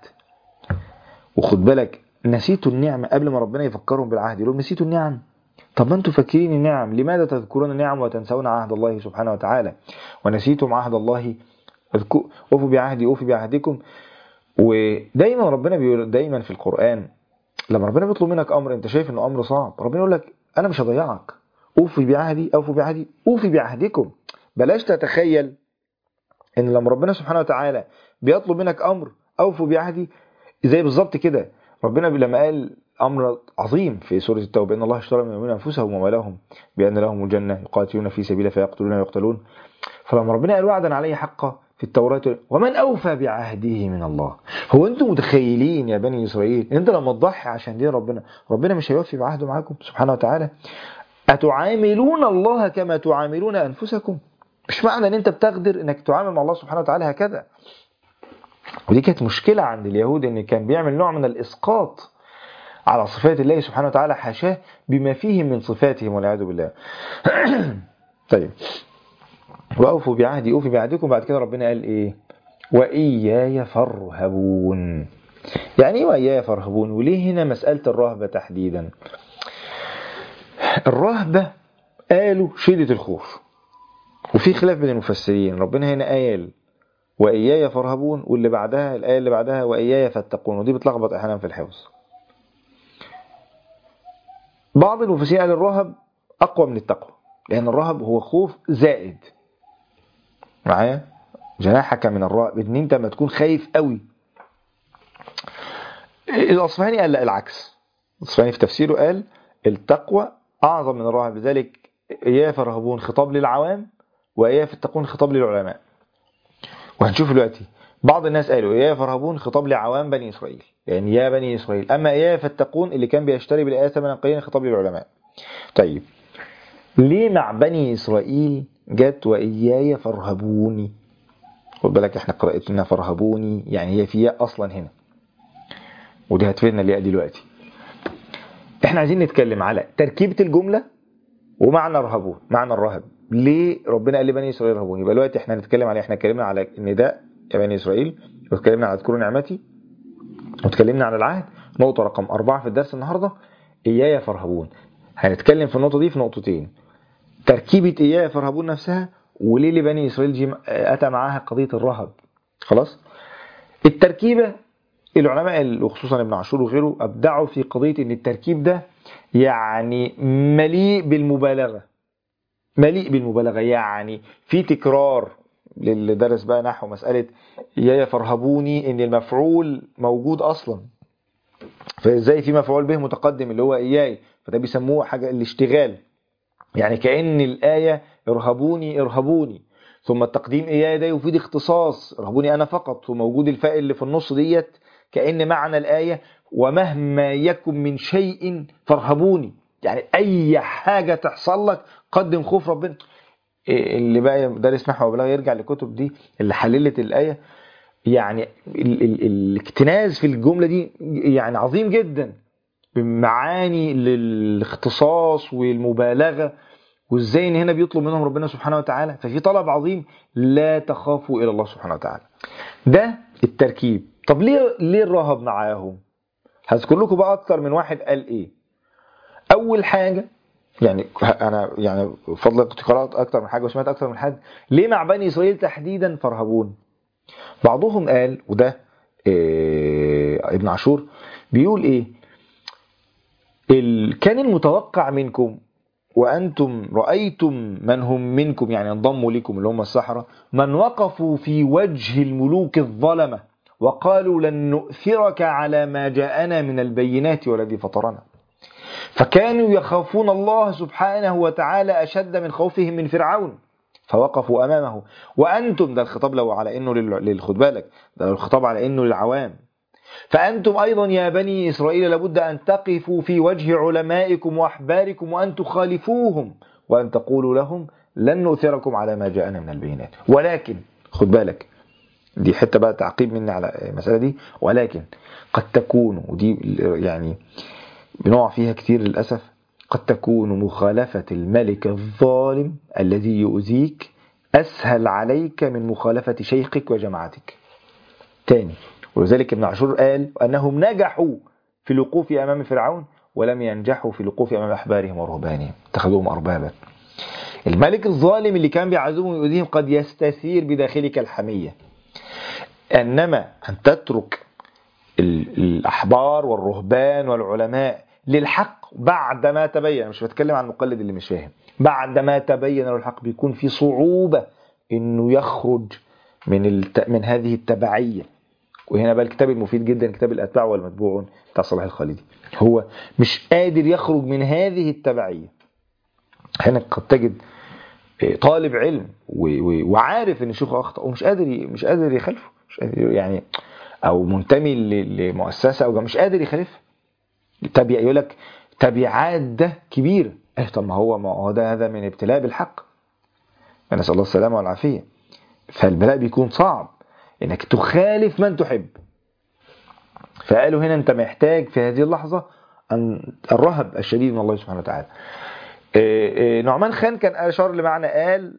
وخد بالك نسيتوا النعمة قبل ما ربنا يفكرهم بالعهد يقول لهم نسيتوا النعم طب ما انتوا فاكرين النعم لماذا تذكرون النعم وتنسون عهد الله سبحانه وتعالى ونسيتم عهد الله اذكر- اوفوا بعهدي اوفي بعهدكم ودايما ربنا بيقول دايما في القرآن لما ربنا بيطلب منك امر انت شايف انه امر صعب ربنا يقول لك انا مش هضيعك اوفي بعهدي اوفوا بعهدي اوفي بعهدكم بلاش تتخيل ان لما ربنا سبحانه وتعالى بيطلب منك امر اوفوا بعهدي زي بالظبط كده ربنا لما قال امر عظيم في سوره التوبه ان الله اشترى من المؤمنين انفسهم ومالهم بان لهم الجنه يقاتلون في سبيله فيقتلون ويقتلون فلما ربنا قال وعدا عليه حقا في التوراة ومن أوفى بعهده من الله هو أنتم متخيلين يا بني إسرائيل إن أنت لما تضحي عشان دين ربنا ربنا مش هيوفي بعهده معاكم سبحانه وتعالى أتعاملون الله كما تعاملون أنفسكم مش معنى أن أنت بتقدر أنك تعامل مع الله سبحانه وتعالى هكذا ودي كانت مشكلة عند اليهود أن كان بيعمل نوع من الإسقاط على صفات الله سبحانه وتعالى حاشاه بما فيهم من صفاتهم والعياذ بالله طيب وأوفوا بعهدي أوفي بعهدكم بعد كده ربنا قال إيه وإياي فارهبون يعني إيه وإياي فارهبون وليه هنا مسألة الرهبة تحديدا الرهبة قالوا شدة الخوف وفي خلاف بين المفسرين ربنا هنا قال وإياي فارهبون واللي بعدها الآية اللي بعدها وإياي فاتقون ودي بتلخبط أحيانا في الحفظ بعض المفسرين قال الرهب أقوى من التقوى لأن الرهب هو خوف زائد معايا جناحك من الرهب ان انت ما تكون خايف قوي الاصفهاني قال لا العكس الاصفهاني في تفسيره قال التقوى اعظم من الرهب لذلك اياه فرهبون خطاب للعوام واياه فاتقون خطاب للعلماء وهنشوف دلوقتي بعض الناس قالوا اياه فرهبون خطاب لعوام بني اسرائيل يعني يا بني اسرائيل اما اياه فاتقون اللي كان بيشتري بالايه ثمنا قليلا خطاب للعلماء طيب ليه مع بني اسرائيل جت واياي فارهبوني خد بالك احنا قراءتنا فارهبوني يعني هي في ياء اصلا هنا ودي هتفيدنا الياء دلوقتي احنا عايزين نتكلم على تركيبة الجملة ومعنى ارهبون معنى الرهب ليه ربنا قال لبني اسرائيل ارهبوني يبقى دلوقتي احنا هنتكلم على احنا اتكلمنا على النداء يا بني اسرائيل واتكلمنا على اذكروا نعمتي واتكلمنا على العهد نقطة رقم أربعة في الدرس النهاردة إياي فارهبون هنتكلم في النقطة دي في نقطتين تركيبة إياي فارهبون نفسها وليه لبني إسرائيل جي أتى معاها قضية الرهب خلاص التركيبة العلماء وخصوصا ابن عاشور وغيره أبدعوا في قضية أن التركيب ده يعني مليء بالمبالغة مليء بالمبالغة يعني في تكرار للي درس بقى نحو مسألة يا فرهبوني ان المفعول موجود اصلا فازاي في مفعول به متقدم اللي هو اياي فده بيسموه حاجة الاشتغال يعني كأن الآية ارهبوني ارهبوني ثم التقديم إياي ده يفيد اختصاص ارهبوني أنا فقط وموجود الفاء اللي في النص ديت كأن معنى الآية ومهما يكن من شيء فارهبوني يعني أي حاجة تحصل لك قدم خوف ربنا اللي بقى دارس نحو وبلاغه يرجع لكتب دي اللي حللت الآية يعني ال ال الاكتناز في الجملة دي يعني عظيم جدا بمعاني للاختصاص والمبالغة وازاي ان هنا بيطلب منهم ربنا سبحانه وتعالى ففي طلب عظيم لا تخافوا الى الله سبحانه وتعالى ده التركيب طب ليه ليه الرهب معاهم هذكر لكم بقى اكتر من واحد قال ايه اول حاجه يعني انا يعني بفضل كنت قرات اكتر من حاجه وسمعت اكتر من حد ليه مع بني اسرائيل تحديدا فرهبون بعضهم قال وده إيه ابن عاشور بيقول ايه ال- كان المتوقع منكم وأنتم رأيتم من هم منكم يعني انضموا لكم اللي هم السحرة من وقفوا في وجه الملوك الظلمة وقالوا لن نؤثرك على ما جاءنا من البينات والذي فطرنا فكانوا يخافون الله سبحانه وتعالى أشد من خوفهم من فرعون فوقفوا أمامه وأنتم ده الخطاب لو على إنه لل- لل- خد بالك ده الخطاب على إنه للعوام فأنتم أيضا يا بني إسرائيل لابد أن تقفوا في وجه علمائكم وأحباركم وأن تخالفوهم وأن تقولوا لهم لن نؤثركم على ما جاءنا من البينات ولكن خد بالك دي حتة بقى تعقيب مني على المسألة دي ولكن قد تكون ودي يعني بنقع فيها كتير للأسف قد تكون مخالفة الملك الظالم الذي يؤذيك أسهل عليك من مخالفة شيخك وجماعتك تاني ولذلك ابن عاشور قال أنهم نجحوا في الوقوف أمام فرعون ولم ينجحوا في الوقوف أمام أحبارهم ورهبانهم اتخذوهم أربابا الملك الظالم اللي كان بيعذبهم ويؤذيهم قد يستثير بداخلك الحمية إنما أن تترك ال- الأحبار والرهبان والعلماء للحق بعد ما تبين مش بتكلم عن المقلد اللي مش فاهم بعد ما تبين له الحق بيكون في صعوبة انه يخرج من الت... من هذه التبعية وهنا بقى الكتاب المفيد جدا كتاب الاتباع والمتبوعون بتاع صلاح الخالدي هو مش قادر يخرج من هذه التبعية هنا قد تجد طالب علم و- و- وعارف ان شيخه اخطا ومش قادر ي- مش قادر يخالفه مش قادر يعني او منتمي ل- لمؤسسه او مش قادر يخالفها تبع يقول لك تبعات ده كبيره ايه طب ما هو ما هو ده هذا من ابتلاء بالحق نسال الله السلامه والعافيه فالبلاء بيكون صعب انك تخالف من تحب فقالوا هنا انت محتاج في هذه اللحظه ان الرهب الشديد من الله سبحانه وتعالى إيه إيه نعمان خان كان أشار لمعنى قال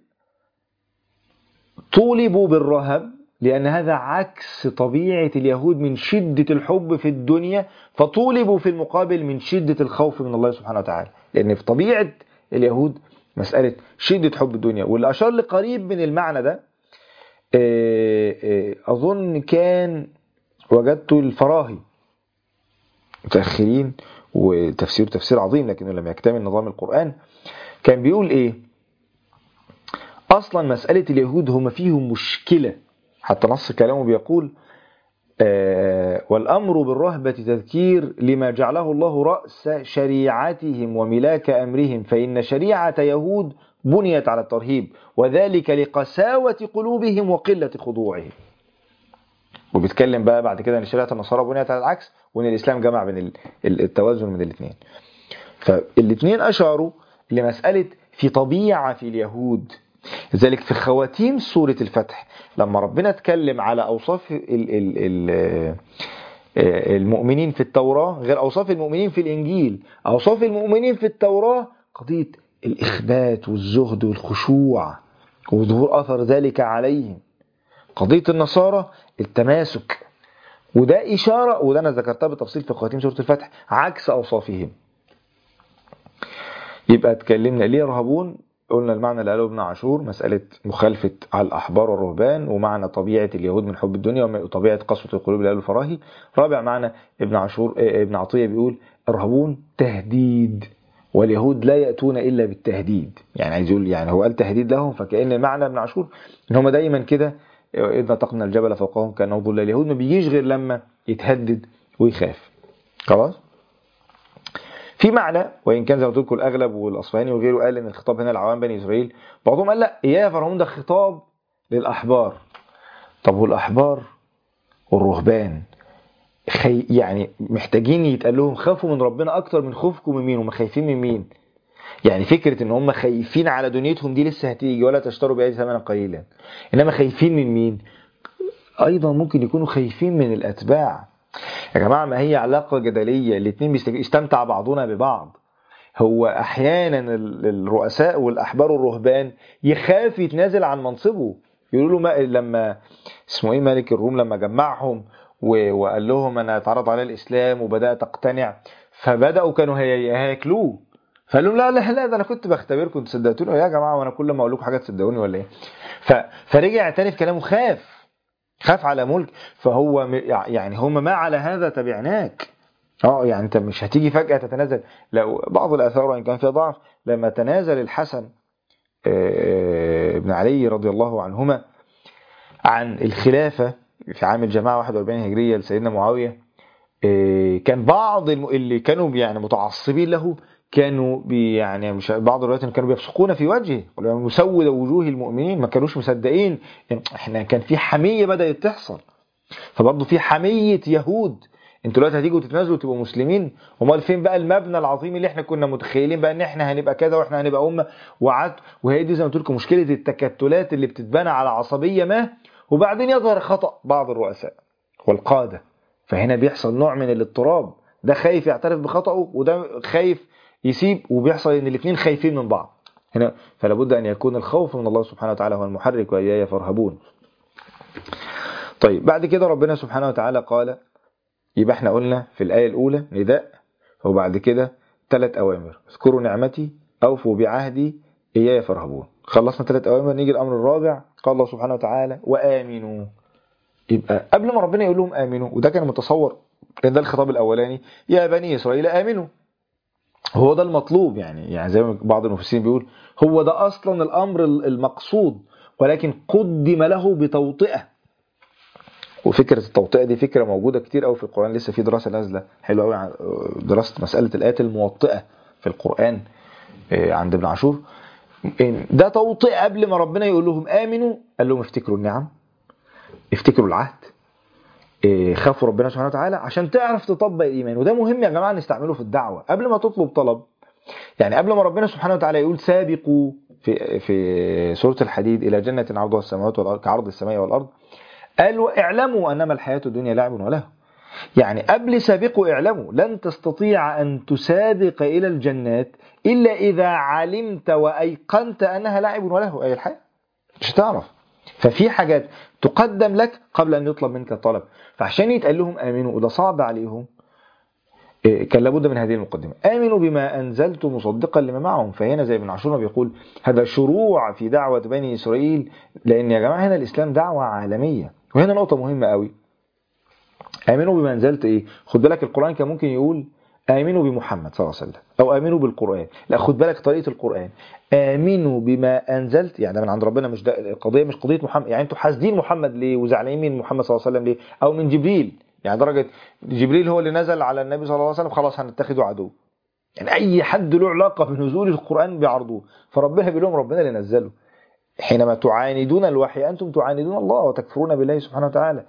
طولبوا بالرهب لأن هذا عكس طبيعة اليهود من شدة الحب في الدنيا فطولبوا في المقابل من شدة الخوف من الله سبحانه وتعالى لأن في طبيعة اليهود مسألة شدة حب الدنيا واللي أشار لقريب من المعنى ده إيه إيه أظن كان وجدت الفراهي متأخرين وتفسير تفسير عظيم لكنه لم يكتمل نظام القرآن كان بيقول ايه اصلا مسألة اليهود هم فيهم مشكلة حتى نص كلامه بيقول آه والأمر بالرهبة تذكير لما جعله الله رأس شريعتهم وملاك أمرهم فإن شريعة يهود بنيت على الترهيب وذلك لقساوة قلوبهم وقلة خضوعهم وبيتكلم بقى بعد كده ان شريعه النصارى بنيت على العكس وان الاسلام جمع بين ال- ال- التوازن من الاثنين فالاثنين اشاروا لمساله في طبيعه في اليهود لذلك في خواتيم سوره الفتح لما ربنا اتكلم على اوصاف ال ال ال المؤمنين في التوراه غير اوصاف المؤمنين في الانجيل اوصاف المؤمنين في التوراه قضيه الاخبات والزهد والخشوع وظهور اثر ذلك عليهم قضية النصارى التماسك وده إشارة وده أنا ذكرتها بالتفصيل في خواتيم سورة الفتح عكس أوصافهم يبقى اتكلمنا ليه يرهبون قلنا المعنى اللي قاله ابن عاشور مسألة مخالفة على الأحبار والرهبان ومعنى طبيعة اليهود من حب الدنيا وطبيعة قسوة القلوب اللي قاله الفراهي رابع معنى ابن عاشور اه، ابن عطية بيقول يرهبون تهديد واليهود لا يأتون إلا بالتهديد يعني عايز يقول يعني هو قال تهديد لهم فكأن المعنى ابن عاشور إن هم دايما كده إذ نطقنا الجبل فوقهم كأنه ظل اليهود ما بيجيش غير لما يتهدد ويخاف خلاص في معنى وان كان زي ما قلت لكم الاغلب والاصفهاني وغيره قال ان الخطاب هنا لعوام بني اسرائيل بعضهم قال لا يا فرعون ده خطاب للاحبار طب والاحبار والرهبان خي يعني محتاجين يتقال لهم خافوا من ربنا اكتر من خوفكم من مين هم خايفين من مين يعني فكرة ان هم خايفين على دنيتهم دي لسه هتيجي ولا تشتروا بأي ثمنا قليلا انما خايفين من مين ايضا ممكن يكونوا خايفين من الاتباع يا جماعة ما هي علاقة جدلية الاتنين بيستج- يستمتع بعضنا ببعض هو احيانا ال- الرؤساء والاحبار والرهبان يخاف يتنازل عن منصبه يقولوا له ما لما اسمه ايه ملك الروم لما جمعهم و- وقال لهم انا اتعرض على الاسلام وبدات اقتنع فبداوا كانوا هي- هياكلوه فقال لهم لا لا لا ده انا كنت بختبركم صدقتوني يا جماعه وانا كل ما اقول لكم حاجه تصدقوني ولا ايه ف... فرجع تاني في كلامه خاف خاف على ملك فهو م- يعني هم ما على هذا تبعناك اه يعني انت مش هتيجي فجأة تتنازل لو بعض الآثار وإن كان فيها ضعف لما تنازل الحسن آه، بن علي رضي الله عنهما عن الخلافة في عام الجماعة 41 هجرية لسيدنا معاوية آه، كان بعض الم- اللي كانوا يعني متعصبين له كانوا بي يعني مش بعض الروايات إن كانوا بيفسقون في وجهه قالوا مسود وجوه المؤمنين ما كانوش مصدقين يعني احنا كان في حمية بدأت تحصل فبرضه في حمية يهود انتوا دلوقتي هتيجوا تتنازلوا تبقوا مسلمين امال فين بقى المبنى العظيم اللي احنا كنا متخيلين بقى ان احنا هنبقى كذا واحنا هنبقى امه وعد وهي دي زي ما قلت لكم مشكله التكتلات اللي بتتبنى على عصبيه ما وبعدين يظهر خطا بعض الرؤساء والقاده فهنا بيحصل نوع من الاضطراب ده خايف يعترف بخطأه وده خايف يسيب وبيحصل ان الاثنين خايفين من بعض هنا فلا بد ان يكون الخوف من الله سبحانه وتعالى هو المحرك واياي فارهبون طيب بعد كده ربنا سبحانه وتعالى قال يبقى احنا قلنا في الآية الأولى نداء وبعد كده ثلاث أوامر اذكروا نعمتي أوفوا بعهدي إياي فارهبون خلصنا ثلاث أوامر نيجي الأمر الرابع قال الله سبحانه وتعالى وآمنوا يبقى قبل ما ربنا يقول لهم آمنوا وده كان متصور ان ده الخطاب الأولاني يا بني إسرائيل آمنوا هو ده المطلوب يعني يعني زي ما بعض المفسرين بيقول هو ده أصلا الأمر المقصود ولكن قدم له بتوطئة وفكره التوطئه دي فكره موجوده كتير قوي في القران لسه في دراسه نازله حلوه قوي عن دراسه مساله الايات الموطئه في القران آه، عند ابن عاشور إن ده توطئه قبل ما ربنا يقول لهم امنوا قال لهم افتكروا النعم افتكروا العهد آه، خافوا ربنا سبحانه وتعالى عشان تعرف تطبق الايمان وده مهم يا جماعه نستعمله في الدعوه قبل ما تطلب طلب يعني قبل ما ربنا سبحانه وتعالى يقول سابقوا في في سوره الحديد الى جنه عرضها السماوات والارض كعرض السماء والارض قال واعلموا انما الحياه الدنيا لعب وله يعني قبل سابقوا اعلموا لن تستطيع ان تسابق الى الجنات الا اذا علمت وايقنت انها لعب وله اي الحياه مش هتعرف ففي حاجات تقدم لك قبل ان يطلب منك الطلب فعشان يتقال لهم امنوا وده صعب عليهم إيه، كان لابد من هذه المقدمة آمنوا بما أنزلت مصدقا لما معهم فهنا زي ابن عاشور ما بيقول هذا شروع في دعوة بني إسرائيل لأن يا جماعة هنا الإسلام دعوة عالمية وهنا نقطة مهمة قوي آمنوا بما أنزلت إيه خد بالك القرآن كان ممكن يقول آمنوا بمحمد صلى الله عليه وسلم أو آمنوا بالقرآن لا خد بالك طريقة القرآن آمنوا بما أنزلت يعني ده من عند ربنا مش ده القضية مش قضية محمد يعني أنتوا حاسدين محمد ليه وزعلانين من محمد صلى الله عليه وسلم ليه أو من جبريل يعني درجة جبريل هو اللي نزل على النبي صلى الله عليه وسلم خلاص هنتخذه عدو يعني أي حد له علاقة بنزول القرآن بيعرضوه فربنا بيقول لهم ربنا اللي نزله حينما تعاندون الوحي أنتم تعاندون الله وتكفرون بالله سبحانه وتعالى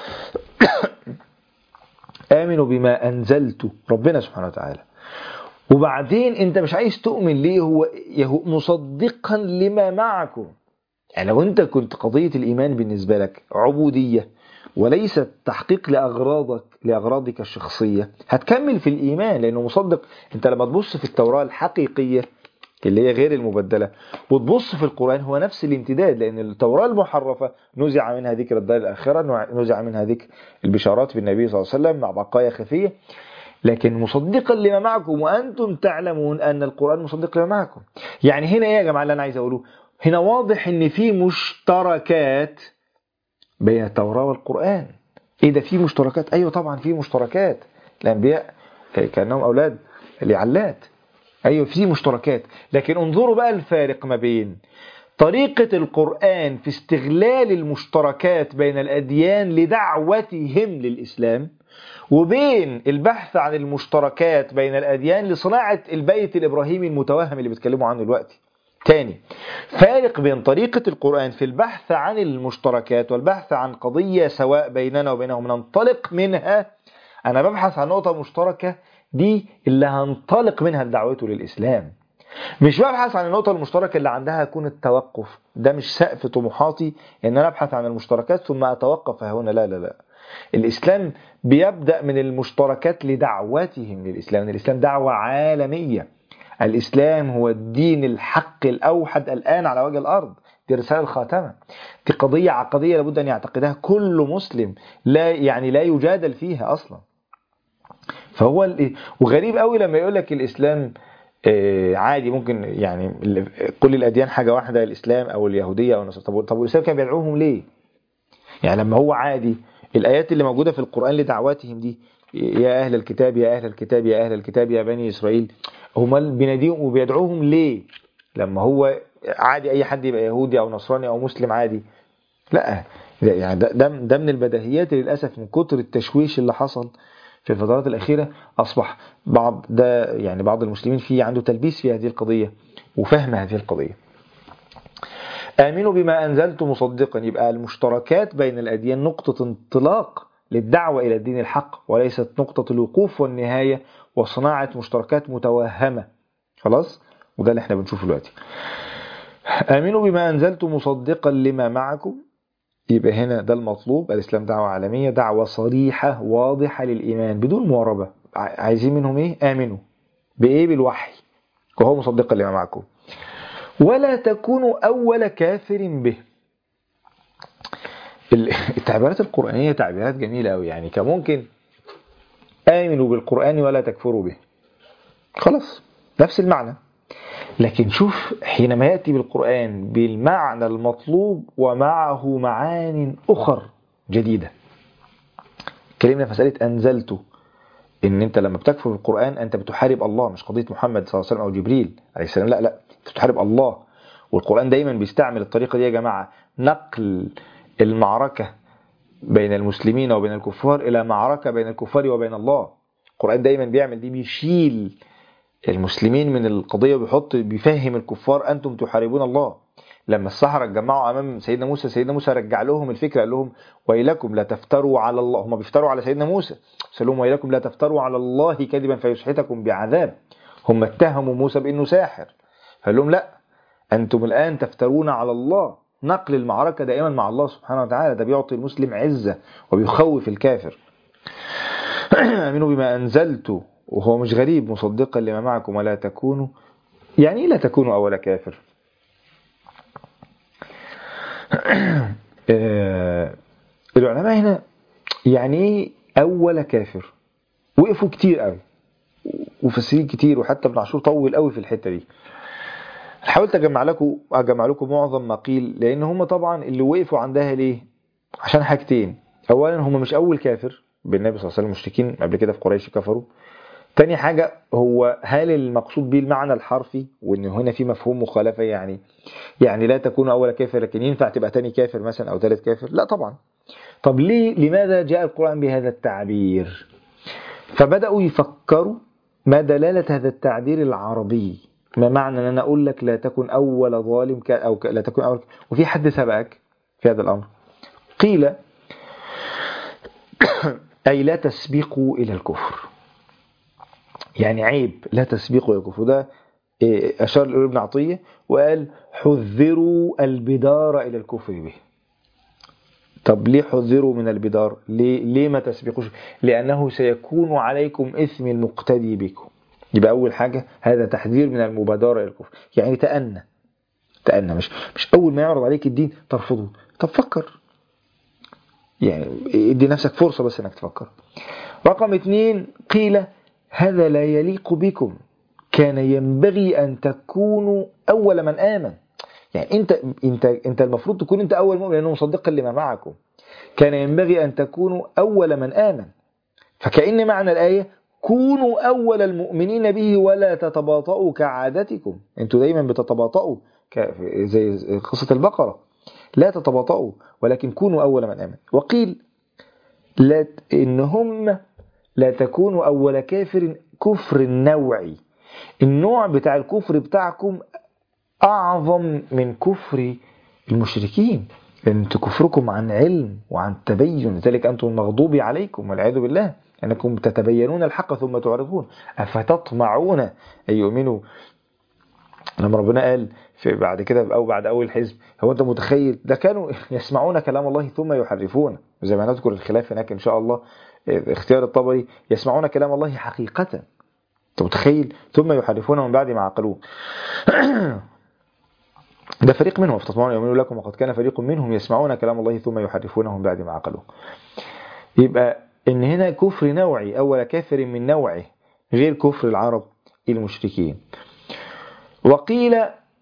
آمنوا بما أنزلت ربنا سبحانه وتعالى وبعدين انت مش عايز تؤمن ليه هو يهو مصدقا لما معكم يعني لو انت كنت قضية الإيمان بالنسبة لك عبودية وليست تحقيق لأغراضك لأغراضك الشخصية هتكمل في الإيمان لأنه مصدق انت لما تبص في التوراة الحقيقية اللي هي غير المبدلة وتبص في القرآن هو نفس الامتداد لأن التوراة المحرفة نزع منها ذكر الدار الآخرة نزع منها ذكر البشارات بالنبي صلى الله عليه وسلم مع بقايا خفية لكن مصدقا لما معكم وأنتم تعلمون أن القرآن مصدق لما معكم يعني هنا إيه يا جماعة اللي أنا عايز أقوله هنا واضح أن في مشتركات بين التوراة والقرآن إيه ده في مشتركات أيوة طبعا في مشتركات الأنبياء كأنهم أولاد لعلات أيوة في مشتركات لكن انظروا بقى الفارق ما بين طريقة القرآن في استغلال المشتركات بين الأديان لدعوتهم للإسلام وبين البحث عن المشتركات بين الأديان لصناعة البيت الإبراهيمي المتوهم اللي بيتكلموا عنه دلوقتي تاني فارق بين طريقة القرآن في البحث عن المشتركات والبحث عن قضية سواء بيننا وبينهم ننطلق منها أنا ببحث عن نقطة مشتركة دي اللي هنطلق منها دعوته للإسلام مش ببحث عن النقطة المشتركة اللي عندها يكون التوقف ده مش سقف طموحاتي ان انا ابحث عن المشتركات ثم اتوقف هنا لا لا لا الاسلام بيبدأ من المشتركات لدعوتهم للاسلام الاسلام دعوة عالمية الإسلام هو الدين الحق الأوحد الآن على وجه الأرض دي رسالة الخاتمة دي قضية عقدية لابد أن يعتقدها كل مسلم لا يعني لا يجادل فيها أصلا فهو ال- وغريب قوي لما يقول لك الإسلام آه، عادي ممكن يعني ال- كل الأديان حاجة واحدة الإسلام أو اليهودية أو النصارى طب طب والإسلام كان بيدعوهم ليه؟ يعني لما هو عادي الآيات اللي موجودة في القرآن لدعواتهم دي يا أهل الكتاب يا أهل الكتاب يا أهل الكتاب يا بني إسرائيل هم بيناديهم وبيدعوهم ليه لما هو عادي أي حد يبقى يهودي أو نصراني أو مسلم عادي لا ده- يعني ده, ده, ده من البديهيات للأسف من كتر التشويش اللي حصل في الفترات الأخيرة أصبح بعض ده يعني بعض المسلمين فيه عنده تلبيس في هذه القضية وفهم هذه القضية آمنوا بما أنزلت مصدقا يبقى المشتركات بين الأديان نقطة انطلاق للدعوة إلى الدين الحق وليست نقطة الوقوف والنهاية وصناعة مشتركات متوهمة خلاص وده اللي احنا بنشوفه دلوقتي آمنوا بما أنزلت مصدقا لما معكم يبقى هنا ده المطلوب الإسلام دعوة عالمية دعوة صريحة واضحة للإيمان بدون مواربة ع- عايزين منهم إيه آمنوا بإيه بالوحي وهو مصدقا لما معكم ولا تكونوا أول كافر به ال- التعبيرات القرآنية تعبيرات جميلة أوي يعني كان ممكن آمنوا بالقرآن ولا تكفروا به خلاص نفس المعنى لكن شوف حينما يأتي بالقرآن بالمعنى المطلوب ومعه معان أخر جديدة كلمنا في مسألة أنزلته ان انت لما بتكفر بالقران انت بتحارب الله مش قضيه محمد صلى الله عليه وسلم او جبريل عليه السلام لا لا انت بتحارب الله والقران دايما بيستعمل الطريقه دي يا جماعه نقل المعركه بين المسلمين وبين الكفار الى معركه بين الكفار وبين الله القران دايما بيعمل دي بيشيل المسلمين من القضيه وبيحط بيفهم الكفار انتم تحاربون الله لما السحرة اتجمعوا امام سيدنا موسى سيدنا موسى رجع لهم الفكره قال لهم ويلكم لا تفتروا على الله هم بيفتروا على سيدنا موسى قال لهم ويلكم لا تفتروا على الله كذبا فيسحتكم بعذاب هم اتهموا موسى بانه ساحر قال لهم لا انتم الان تفترون على الله نقل المعركه دائما مع الله سبحانه وتعالى ده بيعطي المسلم عزه وبيخوف الكافر امنوا بما انزلت وهو مش غريب مصدقا لما معكم ولا تكونوا يعني ايه لا تكونوا اول كافر آه، العلماء هنا يعني ايه اول كافر وقفوا كتير قوي ومفسرين كتير وحتى ابن عاشور طول قوي في الحته دي حاولت اجمع لكم اجمع لكم معظم ما قيل لان هم طبعا اللي وقفوا عندها ليه عشان حاجتين اولا هم مش اول كافر بالنبي صلى الله عليه وسلم مشركين قبل كده في قريش كفروا تاني حاجة هو هل المقصود به المعنى الحرفي وان هنا في مفهوم مخالفة يعني يعني لا تكون اول كافر لكن ينفع تبقى تاني كافر مثلا او ثالث كافر لا طبعا طب ليه لماذا جاء القرآن بهذا التعبير فبدأوا يفكروا ما دلالة هذا التعبير العربي ما معنى ان انا اقول لك لا تكن اول ظالم ك... او ك... لا تكن اول وفي حد سبقك في هذا الامر قيل اي لا تسبقوا الى الكفر يعني عيب لا تسبقوا الى الكفر ده إيه، اشار الى ابن عطيه وقال حذروا البدار الى الكفر به طب ليه حذروا من البدار ليه, ليه ما تسبقوش لأنه سيكون عليكم إثم المقتدي بكم يبقى أول حاجة هذا تحذير من المبادرة إلى الكفر يعني تأنى تأنى مش مش أول ما يعرض عليك الدين ترفضه طب فكر يعني ادي نفسك فرصة بس انك تفكر رقم اثنين قيل هذا لا يليق بكم كان ينبغي أن تكونوا أول من آمن يعني انت انت انت المفروض تكون انت اول مؤمن لانه مصدقا لما معكم كان ينبغي ان تكونوا اول من امن فكأن معنى الايه كونوا اول المؤمنين به ولا تتباطؤوا كعادتكم انتوا دايما بتتباطؤوا ك- زي قصه البقره لا تتباطؤوا ولكن كونوا اول من امن وقيل لا ت- ان هم لا تكونوا اول كافر كفر النوعي النوع بتاع الكفر بتاعكم أعظم من كفر المشركين لأن كفركم عن علم وعن تبين لذلك أنتم المغضوب عليكم والعياذ بالله أنكم تتبينون الحق ثم تعرضون أفتطمعون أن يؤمنوا لما ربنا قال في بعد كده أو بعد أول حزب هو أنت متخيل ده كانوا يسمعون كلام الله ثم يحرفون زي ما نذكر الخلاف هناك إن شاء الله اختيار الطبري يسمعون كلام الله حقيقة انت متخيل ثم يحرفونه من بعد ما عقلوه ده فريق منهم افتطمعون يؤمنون لكم وقد كان فريق منهم يسمعون كلام الله ثم يحرفونه من بعد ما عقلوه يبقى ان هنا كفر نوعي اول كافر من نوعه غير كفر العرب المشركين وقيل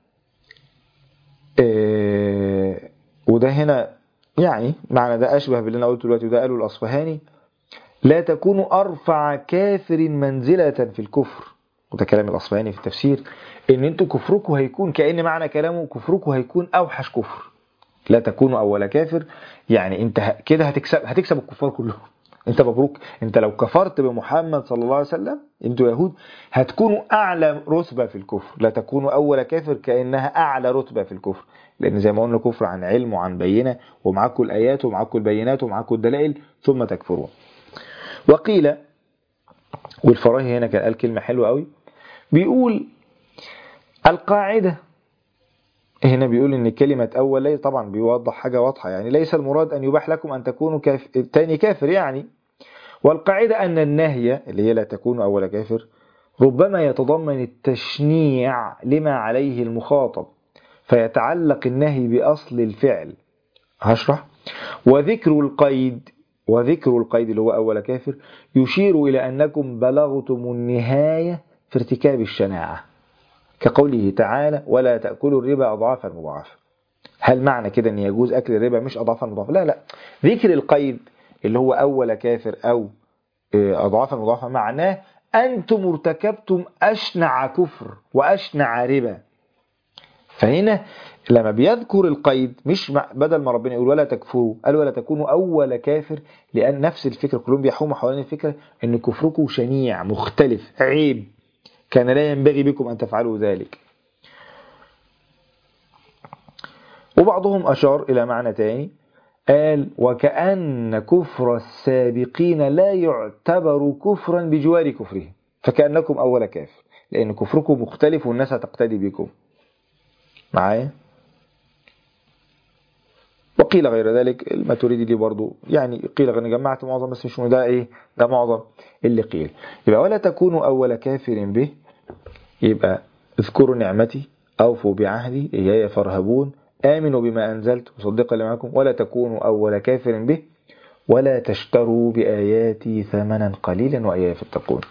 آه وده هنا يعني معنى ده أشبه باللي أنا قلته دلوقتي وده قاله الأصفهاني لا تكون أرفع كافر منزلة في الكفر وده كلام الأصفهاني في التفسير إن أنتوا كفركم هيكون كأن معنى كلامه كفركم هيكون أوحش كفر لا تكونوا أول كافر يعني أنت كده هتكسب هتكسب الكفار كلهم انت مبروك انت لو كفرت بمحمد صلى الله عليه وسلم انتوا يهود هتكونوا اعلى رتبه في الكفر لا تكونوا اول كافر كانها اعلى رتبه في الكفر لان زي ما قلنا كفر عن علم وعن بينه ومعاكم الايات ومعاكم البينات ومعاكم الدلائل ثم تكفرون وقيل والفراهي هنا كان قال كلمه حلوه قوي بيقول القاعده هنا بيقول ان كلمة اول ليس طبعا بيوضح حاجة واضحة يعني ليس المراد ان يباح لكم ان تكونوا كاف... تاني كافر يعني والقاعدة ان النهي اللي هي لا تكون اول كافر ربما يتضمن التشنيع لما عليه المخاطب فيتعلق النهي باصل الفعل هشرح وذكر القيد وذكر القيد اللي هو اول كافر يشير الى انكم بلغتم النهاية في ارتكاب الشناعة كقوله تعالى ولا تأكلوا الربا أضعافا مضاعفة هل معنى كده أن يجوز أكل الربا مش أضعافا مضاعفة لا لا ذكر القيد اللي هو أول كافر أو أضعافا مضاعفة معناه أنتم ارتكبتم أشنع كفر وأشنع ربا فهنا لما بيذكر القيد مش بدل ما ربنا يقول ولا تكفروا قال ولا تكونوا أول كافر لأن نفس الفكرة كلهم بيحوموا حوالين الفكرة أن كفركم شنيع مختلف عيب كان لا ينبغي بكم أن تفعلوا ذلك وبعضهم أشار إلى معنى تاني قال وكأن كفر السابقين لا يعتبر كفرا بجوار كفرهم فكأنكم أول كافر لأن كفركم مختلف والناس هتقتدي بكم معايا وقيل غير ذلك الماتريدي دي برضو يعني قيل غير جمعت معظم بس مش ده ايه ده معظم اللي قيل يبقى ولا تكونوا أول كافر به يبقى اذكروا نعمتي أوفوا بعهدي إياي فارهبون آمنوا بما أنزلت مصدقا لمعكم ولا تكونوا أول كافر به ولا تشتروا بآياتي ثمنا قليلا وإياي فاتقون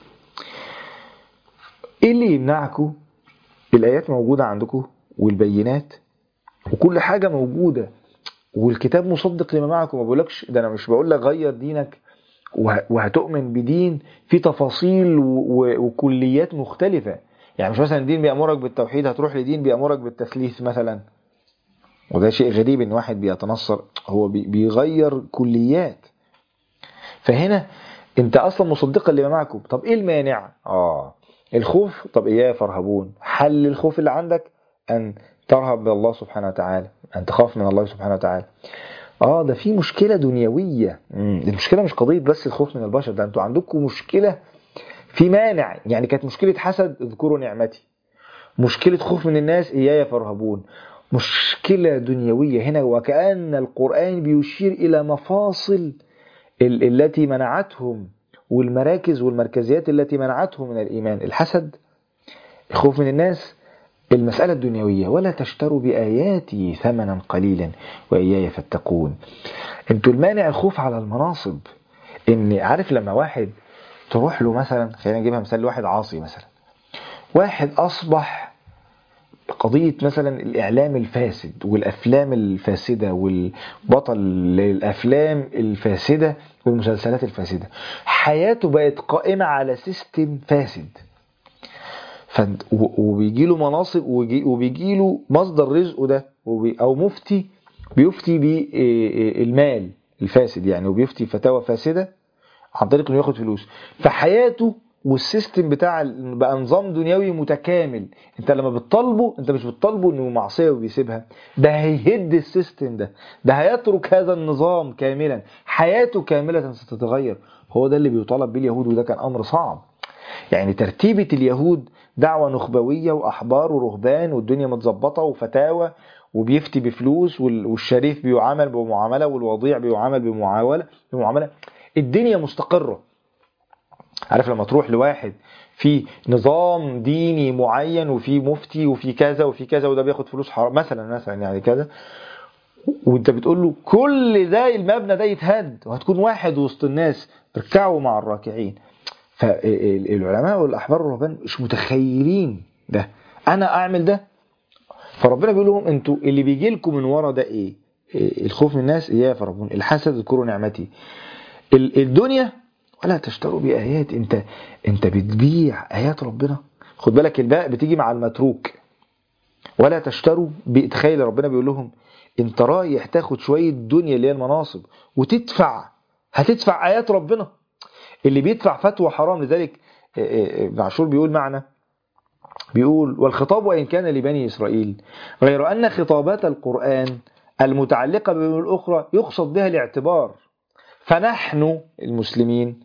إيه اللي يمنعكم الآيات موجودة عندكم والبينات وكل حاجة موجودة والكتاب مصدق لما معكم ما بقولكش ده أنا مش بقول لك غير دينك وهتؤمن بدين في تفاصيل وكليات مختلفة يعني مش مثلا دين بيأمرك بالتوحيد هتروح لدين بيأمرك بالتثليث مثلا وده شيء غريب ان واحد بيتنصر هو بيغير كليات فهنا انت اصلا مصدقا لما معكم طب ايه المانع اه الخوف طب اياه فرهبون حل الخوف اللي عندك ان ترهب من الله سبحانه وتعالى ان تخاف من الله سبحانه وتعالى اه ده في مشكله دنيويه المشكله مش قضيه بس الخوف من البشر ده انتوا عندكم مشكله في مانع يعني كانت مشكله حسد اذكروا نعمتي مشكله خوف من الناس اياي فارهبون مشكله دنيويه هنا وكان القران بيشير الى مفاصل التي منعتهم والمراكز والمركزيات التي منعتهم من الايمان الحسد الخوف من الناس المسألة الدنيوية ولا تشتروا بآياتي ثمنا قليلا وإياي فاتقون انتوا المانع الخوف على المناصب ان عارف لما واحد تروح له مثلا خلينا نجيبها مثال واحد عاصي مثلا واحد أصبح قضية مثلا الإعلام الفاسد والأفلام الفاسدة والبطل للأفلام الفاسدة والمسلسلات الفاسدة حياته بقت قائمة على سيستم فاسد وبيجي له مناصب وبيجي له مصدر رزقه ده او مفتي بيفتي بالمال الفاسد يعني وبيفتي فتاوى فاسده عن طريق انه ياخد فلوس فحياته والسيستم بتاع بقى نظام دنيوي متكامل انت لما بتطالبه انت مش بتطالبه انه معصيه وبيسيبها ده هيهد السيستم ده ده هيترك هذا النظام كاملا حياته كامله ستتغير هو ده اللي بيطالب بيه اليهود وده كان امر صعب يعني ترتيبة اليهود دعوة نخبوية وأحبار ورهبان والدنيا متظبطة وفتاوى وبيفتي بفلوس والشريف بيعامل بمعاملة والوضيع بيعامل بمعاملة بمعاملة الدنيا مستقرة عارف لما تروح لواحد في نظام ديني معين وفي مفتي وفي كذا وفي كذا وده بياخد فلوس حرام مثلا مثلا يعني كذا وانت بتقول له كل ده المبنى ده يتهد وهتكون واحد وسط الناس اركعوا مع الراكعين فالعلماء والاحبار والرهبان مش متخيلين ده انا اعمل ده فربنا بيقول لهم انتوا اللي بيجي لكم من ورا ده ايه إيه الخوف من الناس اياه فربون الحسد اذكروا نعمتي ال- الدنيا ولا تشتروا بآيات انت انت بتبيع آيات ربنا خد بالك الباء بتيجي مع المتروك ولا تشتروا ب- تخيل ربنا بيقول لهم انت رايح تاخد شوية دنيا اللي هي المناصب وتدفع هتدفع آيات ربنا اللي بيدفع فتوى حرام لذلك اه، اه، ابن عاشور بيقول معنا بيقول والخطاب وإن كان لبني إسرائيل غير أن خطابات القرآن المتعلقة بالأمور الأخرى يقصد بها الاعتبار فنحن المسلمين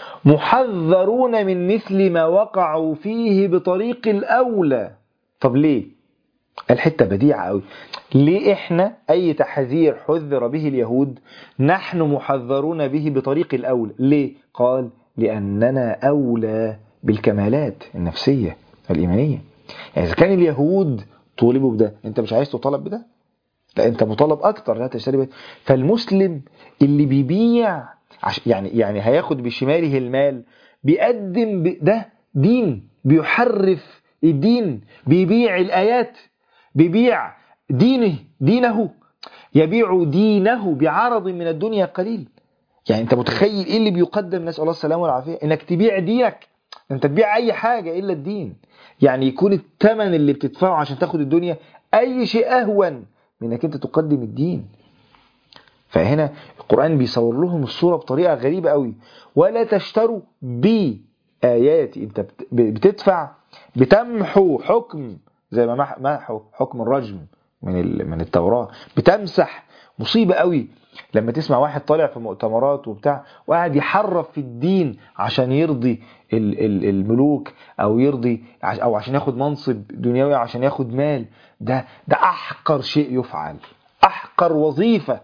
محذرون من مثل ما وقعوا فيه بطريق الأولى طب ليه؟ الحتة بديعة قوي ليه احنا اي تحذير حذر به اليهود نحن محذرون به بطريق الاولى ليه قال لاننا اولى بالكمالات النفسية الايمانية يعني اذا كان اليهود طولبوا بده انت مش عايز تطالب بده لا انت مطالب اكتر لا تشتري بده فالمسلم اللي بيبيع عش يعني يعني هياخد بشماله المال بيقدم ب- ده دين بيحرف الدين بيبيع الايات بيبيع دينه دينه يبيع دينه بعرض من الدنيا قليل يعني انت متخيل ايه اللي بيقدم نسال الله السلامه والعافيه انك تبيع دينك انت تبيع اي حاجه الا الدين يعني يكون الثمن اللي بتدفعه عشان تاخد الدنيا اي شيء اهون من انك انت تقدم الدين فهنا القرآن بيصور لهم الصورة بطريقة غريبة قوي ولا تشتروا بآياتي انت بت- بتدفع بتمحو حكم زي ما مح- محو حكم الرجم من ال- من التوراة بتمسح مصيبة قوي لما تسمع واحد طالع في مؤتمرات وبتاع وقاعد يحرف في الدين عشان يرضي ال- ال- الملوك او يرضي عش- او عشان ياخد منصب دنيوي عشان ياخد مال ده ده احقر شيء يفعل احقر وظيفه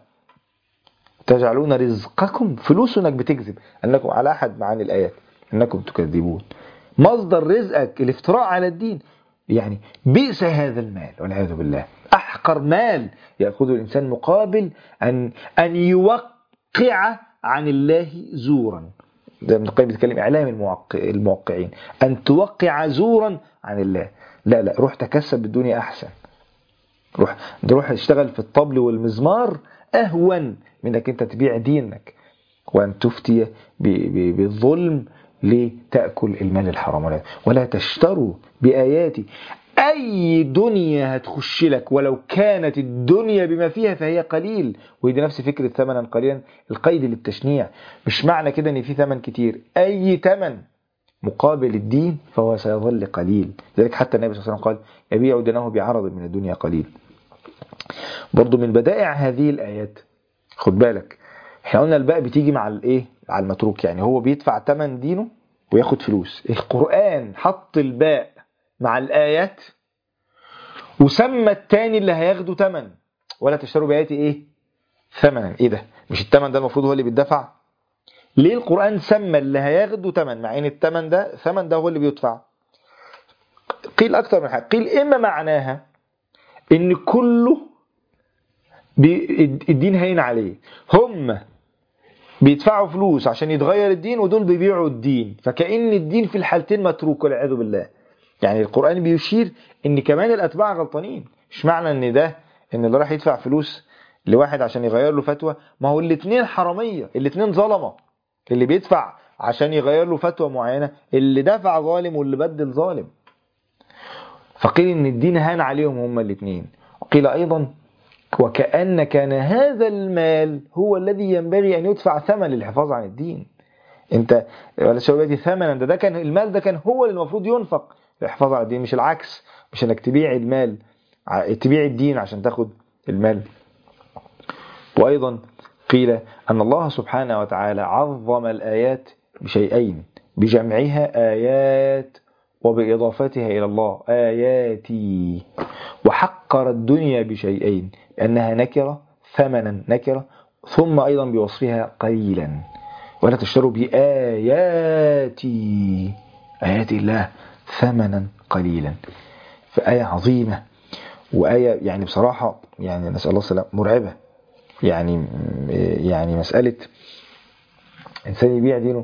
تجعلون رزقكم فلوس انك بتكذب انكم على احد معاني الايات انكم تكذبون مصدر رزقك الافتراء على الدين يعني بئس هذا المال والعياذ بالله احقر مال ياخذه الانسان مقابل ان ان يوقع عن الله زورا ده ابن القيم بيتكلم اعلام الموقع الموقعين ان توقع زورا عن الله لا لا روح تكسب الدنيا احسن روح روح اشتغل في الطبل والمزمار اهون من انك انت تبيع دينك وان تفتي ب- ب- بالظلم لتاكل المال الحرام ولا, ولا تشتروا باياتي اي دنيا هتخش لك ولو كانت الدنيا بما فيها فهي قليل ودي نفس فكره ثمنا قليلا القيد للتشنيع مش معنى كده ان في ثمن كتير اي ثمن مقابل الدين فهو سيظل قليل لذلك حتى النبي صلى الله عليه وسلم قال يبيع دينه بعرض من الدنيا قليل برضو من بدائع هذه الآيات خد بالك احنا قلنا الباء بتيجي مع الايه على المتروك يعني هو بيدفع ثمن دينه وياخد فلوس القرآن حط الباء مع الآيات وسمى التاني اللي هياخده ثمن ولا تشتروا بآياتي ايه ثمنا ايه ده مش الثمن ده المفروض هو اللي بيدفع ليه القرآن سمى اللي هياخده ثمن مع ان الثمن ده ثمن ده هو اللي بيدفع قيل اكتر من حاجه قيل اما معناها ان كله بي الدين هين عليه هم بيدفعوا فلوس عشان يتغير الدين ودول بيبيعوا الدين فكأن الدين في الحالتين متروك والعياذ بالله يعني القرآن بيشير ان كمان الاتباع غلطانين مش معنى ان ده ان اللي راح يدفع فلوس لواحد عشان يغير له فتوى ما هو الاثنين حرامية الاثنين ظلمة اللي بيدفع عشان يغير له فتوى معينة اللي دفع ظالم واللي بدل ظالم فقيل ان الدين هان عليهم هما الاثنين وقيل ايضا وكأن كان هذا المال هو الذي ينبغي ان يدفع ثمن للحفاظ عن الدين انت ولا شبابتي ثمنا ده, ده كان المال ده كان هو اللي المفروض ينفق للحفاظ على الدين مش العكس مش انك تبيع المال ع- تبيع الدين عشان تاخد المال وايضا قيل ان الله سبحانه وتعالى عظم الايات بشيئين بجمعها ايات وبإضافتها إلى الله آياتي وحقر الدنيا بشيئين أنها نكرة ثمنا نكرة ثم أيضا بوصفها قليلا ولا تشتروا بآياتي آيات الله ثمنا قليلا فآية عظيمة وآية يعني بصراحة يعني نسأل الله السلام مرعبة يعني يعني مسألة إنسان يبيع دينه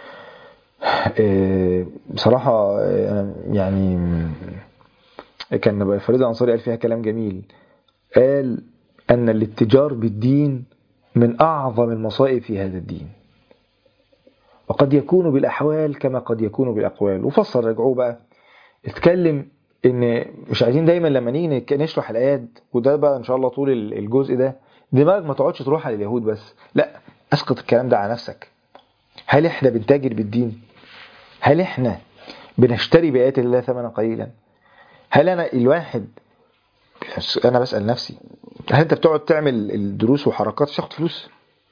آه، بصراحة آه، أنا يعني كان فريد الأنصاري قال فيها كلام جميل قال أن الاتجار بالدين من أعظم المصائب في هذا الدين وقد يكون بالأحوال كما قد يكون بالأقوال وفسر رجعوه بقى اتكلم ان مش عايزين دايما لما نيجي نك- نشرح الايات وده بقى ان شاء الله طول ال- الجزء ده دماغك ما تقعدش تروح على اليهود بس لا اسقط الكلام ده على نفسك هل احنا بنتاجر بالدين هل احنا بنشتري بآيات الله ثمنا قليلا هل انا الواحد انا بسأل نفسي هل انت بتقعد تعمل الدروس وحركات عشان تاخد فلوس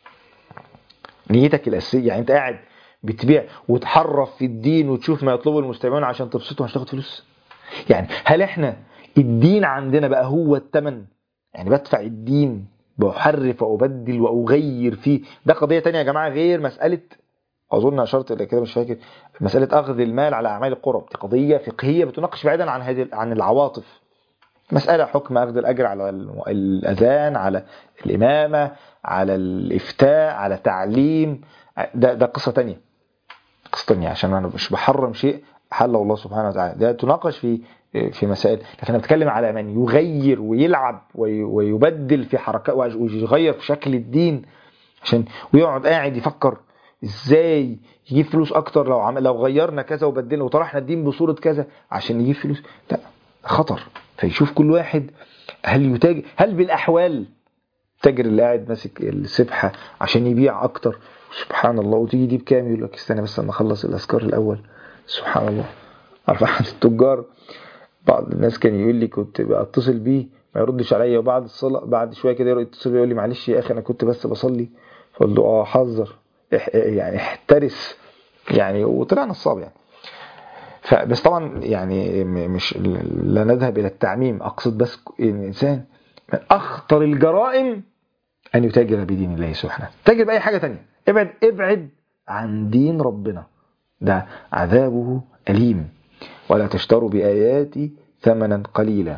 نيتك الاساسيه يعني انت قاعد بتبيع وتحرف في الدين وتشوف ما يطلبه المستمعون عشان تبسطهم عشان تاخد فلوس يعني هل احنا الدين عندنا بقى هو الثمن يعني بدفع الدين بحرف وابدل واغير فيه ده قضيه تانية يا جماعه غير مساله اظن اشرت الى كده مش فاكر مساله اخذ المال على اعمال القرب دي قضيه فقهيه بتناقش بعيدا عن هذه عن العواطف مسألة حكم أخذ الأجر على الم- الأذان على الإمامة على الإفتاء على تعليم ده, ده قصة تانية قصة تانية عشان أنا مش بحرم شيء حله الله سبحانه وتعالى ده تناقش في في مسائل لكن أنا بتكلم على من يغير ويلعب وي- ويبدل في حركات ويغير في شكل الدين عشان ويقعد قاعد يفكر ازاي يجيب فلوس اكتر لو عمل لو غيرنا كذا وبدلنا وطرحنا الدين بصورة كذا عشان يجيب فلوس لا خطر فيشوف كل واحد هل يتاجر هل بالاحوال تاجر اللي قاعد ماسك السبحه عشان يبيع اكتر سبحان الله وتيجي دي بكام يقول لك استنى بس اما اخلص الاذكار الاول سبحان الله عارف احد التجار بعض الناس كان يقول لي كنت اتصل بيه ما يردش عليا وبعد الصلاه بعد شويه كده يتصل بيه يقول لي معلش يا اخي انا كنت بس بصلي فقلت له اه حذر اح- يعني احترس يعني وطلع نصاب يعني فبس طبعا يعني م- مش لا نذهب الى التعميم اقصد بس ان الانسان من اخطر الجرائم ان يتاجر بدين الله سبحانه تاجر باي حاجه تانية ابعد ابعد عن دين ربنا ده عذابه اليم ولا تشتروا باياتي ثمنا قليلا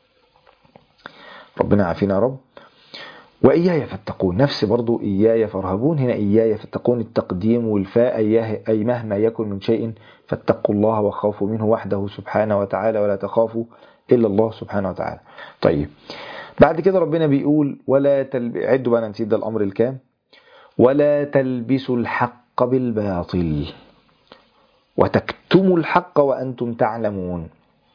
ربنا يعافينا يا رب وإياي فاتقون نفس برضو إياي فارهبون هنا إياي فاتقون التقديم والفاء إياه أي مهما يكن من شيء فاتقوا الله وخافوا منه وحده سبحانه وتعالى ولا تخافوا إلا الله سبحانه وتعالى طيب بعد كده ربنا بيقول ولا تلب... عدوا بقى أنا نسيت ده الأمر الكام ولا تلبسوا الحق بالباطل وتكتموا الحق وأنتم تعلمون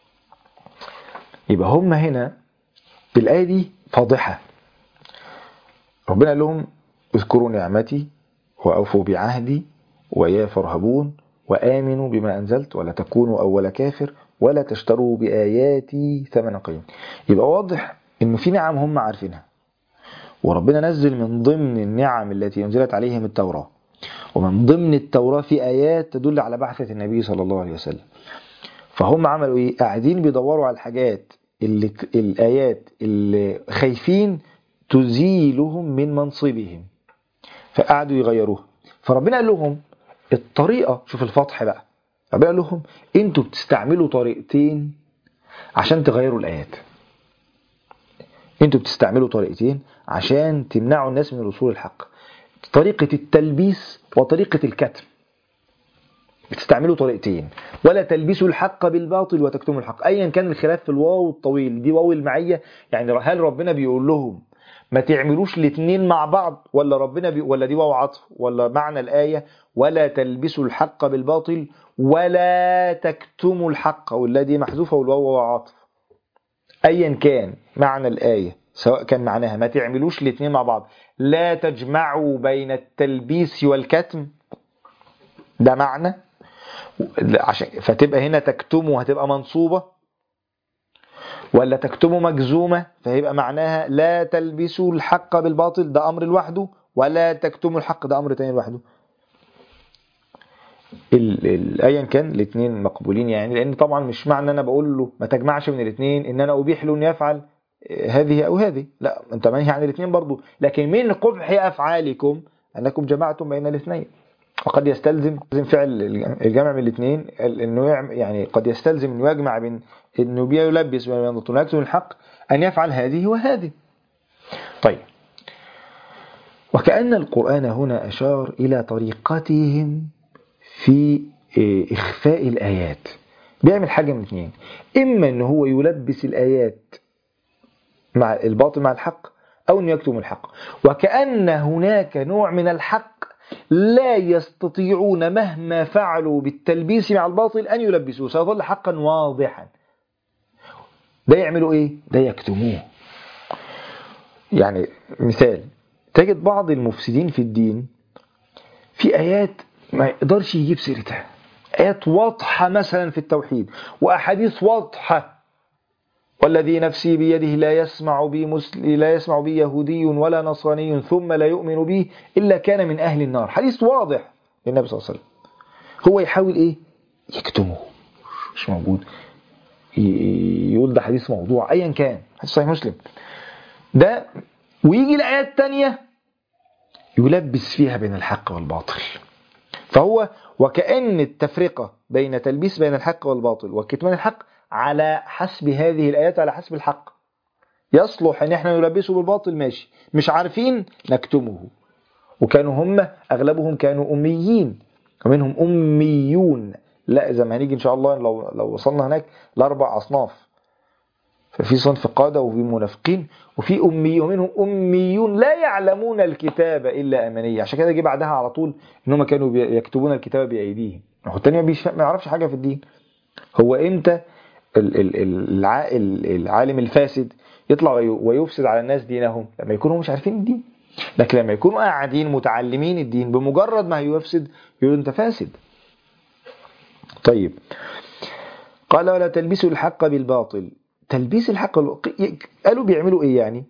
يبقى هم هنا الآية دي فاضحة ربنا قال لهم اذكروا نعمتي وأوفوا بعهدي وإياي فارهبون وآمنوا بما أنزلت ولا تكونوا أول كافر ولا تشتروا بآياتي ثمنا قليلا يبقى واضح إن في نعم هم عارفينها وربنا نزل من ضمن النعم التي أنزلت عليهم التوراة ومن ضمن التوراة في آيات تدل على بعثة النبي صلى الله عليه وسلم فهم عملوا إيه؟ قاعدين بيدوروا على الحاجات اللي الآيات اللي خايفين تزيلهم من منصبهم فقعدوا يغيروها فربنا قال لهم الطريقة شوف الفتح بقى ربنا قال لهم انتوا بتستعملوا طريقتين عشان تغيروا الآيات انتوا بتستعملوا طريقتين عشان تمنعوا الناس من الوصول الحق طريقة التلبيس وطريقة الكتم بتستعملوا طريقتين ولا تلبسوا الحق بالباطل وتكتموا الحق ايا كان الخلاف في الواو الطويل دي واو المعيه يعني هل ربنا بيقول لهم ما تعملوش الاثنين مع بعض ولا ربنا بي ولا دي واو عطف ولا معنى الايه ولا تلبسوا الحق بالباطل ولا تكتموا الحق ولا دي محذوفه والواو واو عطف ايا كان معنى الايه سواء كان معناها ما تعملوش الاثنين مع بعض لا تجمعوا بين التلبيس والكتم ده معنى عشان فتبقى هنا تكتمه هتبقى منصوبة ولا تكتمه مجزومة فهيبقى معناها لا تلبسوا الحق بالباطل ده أمر لوحده ولا تكتموا الحق ده أمر تاني لوحده ال- ال- ايا كان الاثنين مقبولين يعني لان طبعا مش معنى انا بقول له ما تجمعش من الاثنين ان انا ابيح له ان يفعل هذه او هذه لا انت منهي عن الاثنين برضو لكن من قبح افعالكم انكم جمعتم بين الاثنين وقد يستلزم فعل الجمع من الاثنين انه يعم- يعني قد يستلزم انه يجمع بين انه بيلبس بين الباطل ويكتم الحق ان يفعل هذه وهذه طيب وكأن القرآن هنا أشار إلى طريقتهم في إيه، إخفاء الآيات بيعمل حاجة من اثنين إما أنه هو يلبس الآيات مع الباطل مع الحق أو أنه يكتم الحق وكأن هناك نوع من الحق لا يستطيعون مهما فعلوا بالتلبيس مع الباطل أن يلبسوه سيظل حقا واضحا ده يعملوا إيه؟ ده يكتموه يعني مثال تجد بعض المفسدين في الدين في آيات ما يقدرش يجيب سيرتها آيات واضحة مثلا في التوحيد وأحاديث واضحة والذي نفسي بيده لا يسمع بي مسل... لا يسمع بي يهودي ولا نصراني ثم لا يؤمن بي إلا كان من أهل النار حديث واضح للنبي صلى الله عليه وسلم هو يحاول إيه يكتمه مش موجود ي- يقول ده حديث موضوع أيا كان حديث صحيح مسلم ده ويجي الآيات التانية يلبس فيها بين الحق والباطل فهو وكأن التفرقة بين تلبيس بين الحق والباطل وكتمان الحق على حسب هذه الآيات على حسب الحق يصلح ان احنا نلبسه بالباطل ماشي مش عارفين نكتمه وكانوا هم اغلبهم كانوا اميين ومنهم اميون لا زي ما هنيجي ان شاء الله لو لو وصلنا هناك لاربع اصناف ففي صنف قادة وفي منافقين وفي أمي ومنهم أميون لا يعلمون الكتاب إلا أمانية عشان كده جه بعدها على طول إن هم كانوا بي- يكتبون الكتاب بأيديهم هو التاني ما بيش- ما يعرفش حاجة في الدين هو إمتى ال- ال- ال- الع- ال- العالم الفاسد يطلع وي- ويفسد على الناس دينهم لما يكونوا مش عارفين الدين لكن لما يكونوا قاعدين متعلمين الدين بمجرد ما هيفسد يقولوا أنت فاسد طيب قال ولا تلبسوا الحق بالباطل تلبيس الحق والق- قالوا بيعملوا ايه يعني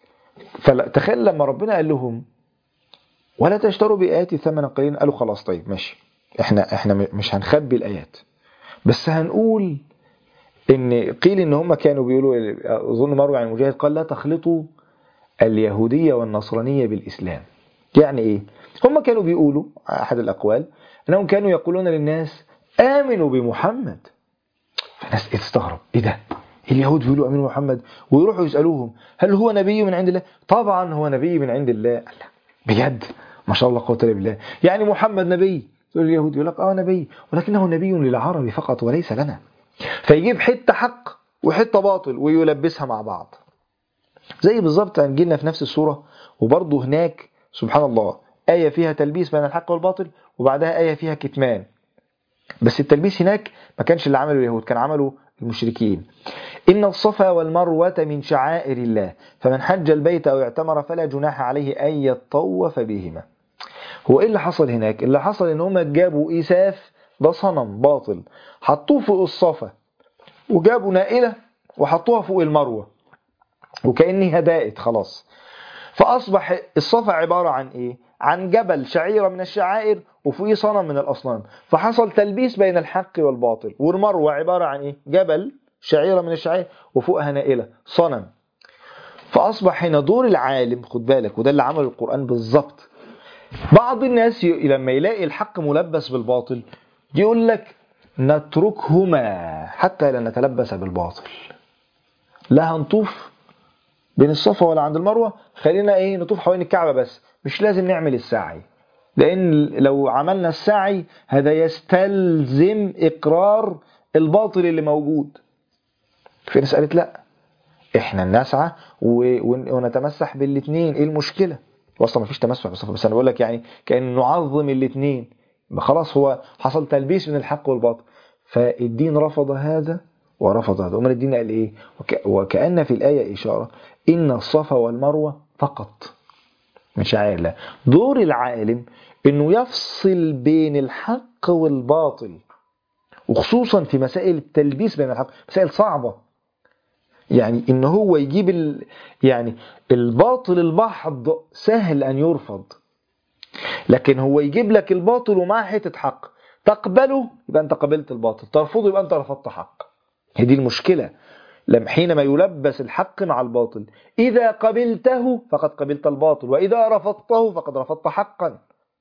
فتخيل لما ربنا قال لهم ولا تشتروا بآياتي ثمنا قليلا قالوا خلاص طيب ماشي احنا احنا م- مش هنخبي الآيات بس هنقول ان قيل ان هم كانوا بيقولوا اظن مروي عن المجاهد قال لا تخلطوا اليهودية والنصرانية بالإسلام يعني ايه هم كانوا بيقولوا احد الاقوال انهم كانوا يقولون للناس امنوا بمحمد فالناس تستغرب ايه ده اليهود بيقولوا امين محمد ويروحوا يسالوهم هل هو نبي من عند الله طبعا هو نبي من عند الله قال لا بجد ما شاء الله قوه الا بالله يعني محمد نبي تقول اليهود يقول لك اه نبي ولكنه نبي للعرب فقط وليس لنا فيجيب حته حق وحته باطل ويلبسها مع بعض زي بالظبط هنجيلنا في نفس السوره وبرضه هناك سبحان الله آية فيها تلبيس بين الحق والباطل وبعدها آية فيها كتمان بس التلبيس هناك ما كانش اللي عمله اليهود كان عمله المشركين إن الصفا والمروة من شعائر الله فمن حج البيت أو اعتمر فلا جناح عليه أن يطوف بهما هو إيه اللي حصل هناك اللي حصل إن هم جابوا إيساف ده صنم باطل حطوه فوق الصفا وجابوا نائلة وحطوها فوق المروة وكأنها دائت خلاص فأصبح الصفا عبارة عن إيه عن جبل شعيرة من الشعائر وفوقيه صنم من الأصنام فحصل تلبيس بين الحق والباطل والمروة عبارة عن إيه جبل شعيرة من الشعائر وفوقها نائلة صنم فأصبح هنا دور العالم خد بالك وده اللي عمله القرآن بالظبط بعض الناس ي... لما يلاقي الحق ملبس بالباطل يقول لك نتركهما حتى لا نتلبس بالباطل لا هنطوف بين الصفا ولا عند المروة خلينا ايه نطوف حوالين الكعبة بس مش لازم نعمل السعي لان لو عملنا السعي هذا يستلزم اقرار الباطل اللي موجود في ناس قالت لا احنا نسعى و- ون- ونتمسح بالاثنين ايه المشكله واصلا ما فيش تمسح بالصفا بس انا بقول لك يعني كان نعظم الاثنين خلاص هو حصل تلبيس من الحق والباطل فالدين رفض هذا ورفض هذا امال الدين قال ايه وك... وكأن في الآية إشارة إن الصفا والمروة فقط من شعائر الله دور العالم انه يفصل بين الحق والباطل وخصوصا في مسائل التلبيس بين الحق مسائل صعبة يعني ان هو يجيب ال... يعني الباطل المحض سهل ان يرفض لكن هو يجيب لك الباطل ومعاه حته حق تقبله يبقى انت قبلت الباطل ترفضه يبقى انت رفضت حق هي دي المشكله لم حينما يلبس الحق مع الباطل إذا قبلته فقد قبلت الباطل وإذا رفضته فقد رفضت حقا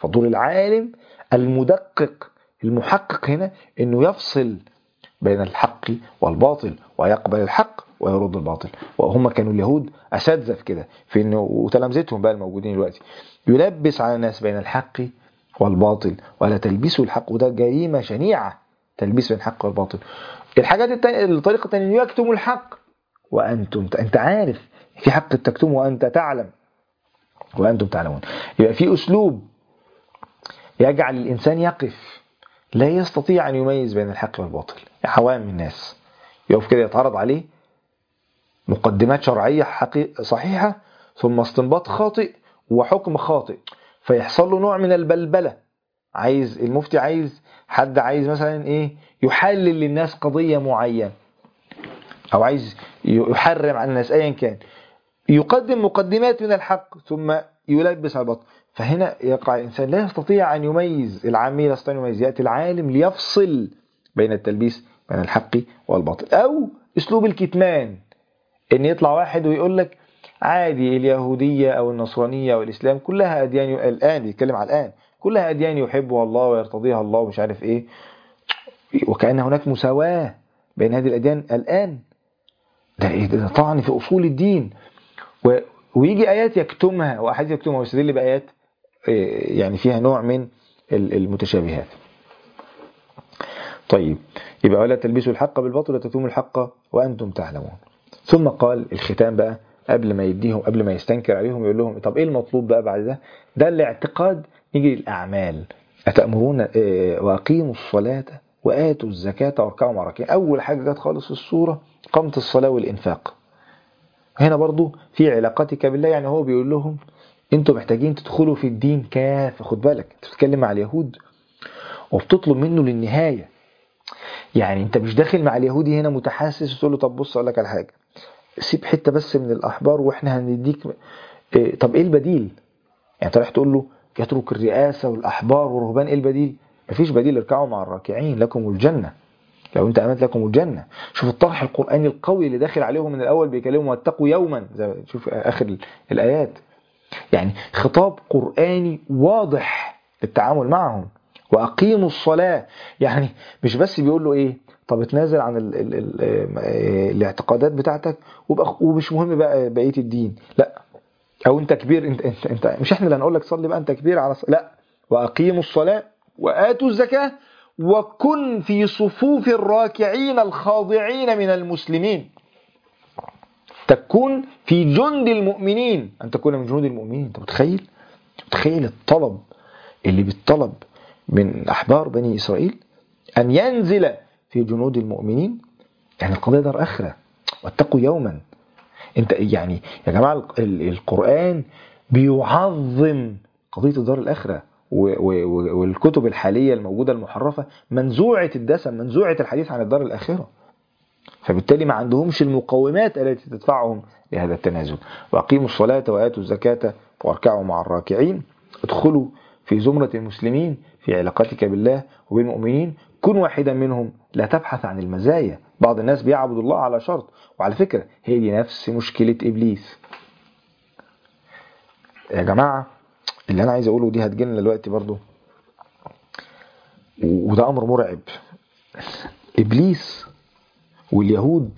فدور العالم المدقق المحقق هنا انه يفصل بين الحق والباطل ويقبل الحق ويرد الباطل وهم كانوا اليهود اساتذه في كده في انه وتلامذتهم بقى الموجودين دلوقتي يلبس على الناس بين الحق والباطل ولا تلبسوا الحق وده جريمه شنيعه تلبيس بين الحق والباطل الحاجات التانية الطريقه الثانيه يكتم الحق وانتم انت عارف في حق تكتمه وانت تعلم وانتم تعلمون يبقى في اسلوب يجعل الانسان يقف لا يستطيع ان يميز بين الحق والباطل عوام الناس يقف كده يتعرض عليه مقدمات شرعيه حقيقة صحيحه ثم استنباط خاطئ وحكم خاطئ فيحصل له نوع من البلبله عايز المفتي عايز حد عايز مثلا ايه يحلل للناس قضيه معينه او عايز يحرم على الناس ايا كان يقدم مقدمات من الحق ثم يلبس على الباطل فهنا يقع الانسان لا يستطيع ان يميز العامي لا يستطيع ان يميز ياتي العالم ليفصل بين التلبيس بين الحق والباطل او اسلوب الكتمان ان يطلع واحد ويقول لك عادي اليهوديه او النصرانيه او الاسلام كلها اديان الان بيتكلم على الان كلها اديان يحبها الله ويرتضيها الله ومش عارف ايه وكان هناك مساواه بين هذه الاديان الان ده ايه ده طعن في اصول الدين و... ويجي ايات يكتمها واحاديث يكتمها ويستدل بايات يعني فيها نوع من المتشابهات طيب يبقى ولا تلبسوا الحق بالباطل وتتموا الحق وانتم تعلمون ثم قال الختام بقى قبل ما يديهم قبل ما يستنكر عليهم يقول لهم طب ايه المطلوب بقى بعد ده ده الاعتقاد يجي الاعمال اتامرون واقيموا الصلاه واتوا الزكاه واركعوا مع الراكعين اول حاجه جت خالص في السوره قامت الصلاه والانفاق هنا برضو في علاقتك بالله يعني هو بيقول لهم انتوا محتاجين تدخلوا في الدين كافة خد بالك انت بتتكلم مع اليهود وبتطلب منه للنهاية يعني انت مش داخل مع اليهودي هنا متحسس وتقول له طب بص اقول لك على حاجة سيب حتة بس من الاحبار واحنا هنديك اه طب ايه البديل يعني انت رايح تقول له يترك الرئاسة والاحبار والرهبان ايه البديل مفيش بديل اركعوا مع الراكعين لكم الجنة لو انت امنت لكم الجنه شوف الطرح القراني القوي اللي داخل عليهم من الاول بيكلمهم واتقوا يوما زي شوف اخر الايات يعني خطاب قراني واضح للتعامل معهم واقيموا الصلاه يعني مش بس بيقول له ايه طب اتنازل عن ال ال ال الاعتقادات بتاعتك ومش مهم بقى بقيه الدين لا او انت كبير انت انت, انت مش احنا اللي هنقول لك صلي بقى انت كبير على صلي. لا واقيموا الصلاه واتوا الزكاه وكن في صفوف الراكعين الخاضعين من المسلمين تكون في جند المؤمنين أن تكون من جنود المؤمنين أنت متخيل متخيل الطلب اللي بالطلب من أحبار بني إسرائيل أن ينزل في جنود المؤمنين يعني القضية دار آخرة واتقوا يوما انت يعني يا جماعة القرآن بيعظم قضية الدار الآخرة والكتب الحالية الموجودة المحرفة منزوعة الدسم منزوعة الحديث عن الدار الآخرة فبالتالي ما عندهمش المقومات التي تدفعهم لهذا التنازل وأقيموا الصلاة وآتوا الزكاة واركعوا مع الراكعين ادخلوا في زمرة المسلمين في علاقتك بالله وبالمؤمنين كن واحدا منهم لا تبحث عن المزايا بعض الناس بيعبد الله على شرط وعلى فكرة هي دي نفس مشكلة إبليس يا جماعة اللي انا عايز اقوله دي هتجيلنا دلوقتي برضو وده امر مرعب ابليس واليهود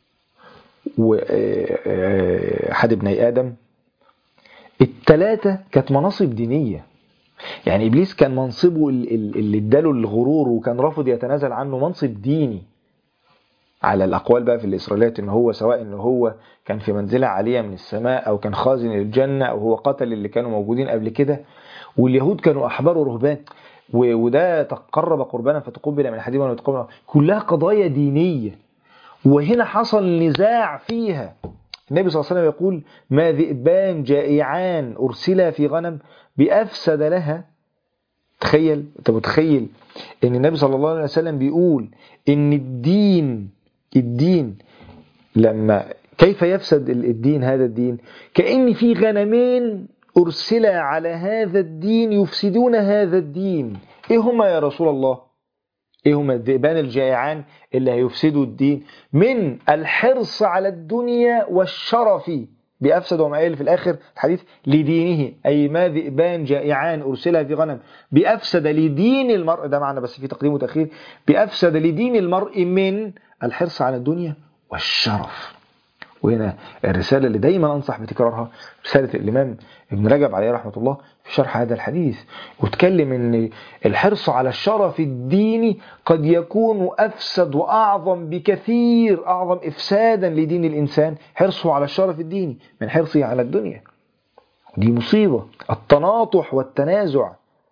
وحد ابني ادم التلاتة كانت مناصب دينية يعني ابليس كان منصبه اللي اداله الغرور وكان رافض يتنازل عنه منصب ديني على الاقوال بقى في الاسرائيليات ان هو سواء ان هو كان في منزله عاليه من السماء او كان خازن الجنه او هو قتل اللي كانوا موجودين قبل كده واليهود كانوا احبار ورهبان وده تقرب قربانا فتقبل من حديث وتقبل كلها قضايا دينيه وهنا حصل نزاع فيها النبي صلى الله عليه وسلم يقول ما ذئبان جائعان ارسلا في غنم بافسد لها تخيل انت متخيل ان النبي صلى الله عليه وسلم بيقول ان الدين الدين لما كيف يفسد الدين هذا الدين كأن في غنمين أرسلا على هذا الدين يفسدون هذا الدين إيه هما يا رسول الله إيه هما الذئبان الجائعان اللي هيفسدوا الدين من الحرص على الدنيا والشرف بأفسد وما قال في الآخر الحديث لدينه أي ما ذئبان جائعان أرسلها في غنم بأفسد لدين المرء ده معنى بس في تقديم وتأخير بأفسد لدين المرء من الحرص على الدنيا والشرف وهنا الرسالة اللي دايما أنصح بتكرارها رسالة الإمام ابن رجب عليه رحمة الله في شرح هذا الحديث وتكلم أن الحرص على الشرف الديني قد يكون أفسد وأعظم بكثير أعظم إفسادا لدين الإنسان حرصه على الشرف الديني من حرصه على الدنيا دي مصيبة التناطح والتنازع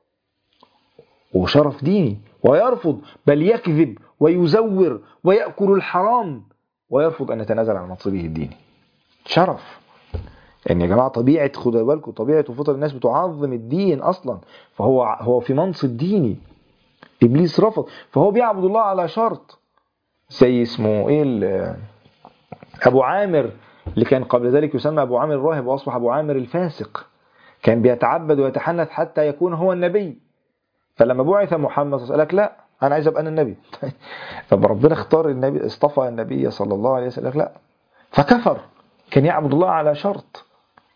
وشرف ديني ويرفض بل يكذب ويزور ويأكل الحرام ويرفض أن يتنازل عن منصبه الديني شرف يعني يا جماعة طبيعة خدوا بالكم طبيعة وفطر الناس بتعظم الدين أصلا فهو هو في منصب ديني إبليس رفض فهو بيعبد الله على شرط زي اسمه إيه ال- أبو عامر اللي كان قبل ذلك يسمى أبو عامر الراهب وأصبح أبو عامر الفاسق كان بيتعبد ويتحنث حتى يكون هو النبي فلما بعث محمد صلى الله عليه وسلم قال لك لا انا عايز ابقى انا النبي طب ربنا اختار النبي اصطفى النبي صلى الله عليه وسلم قال لك لا فكفر كان يعبد الله على شرط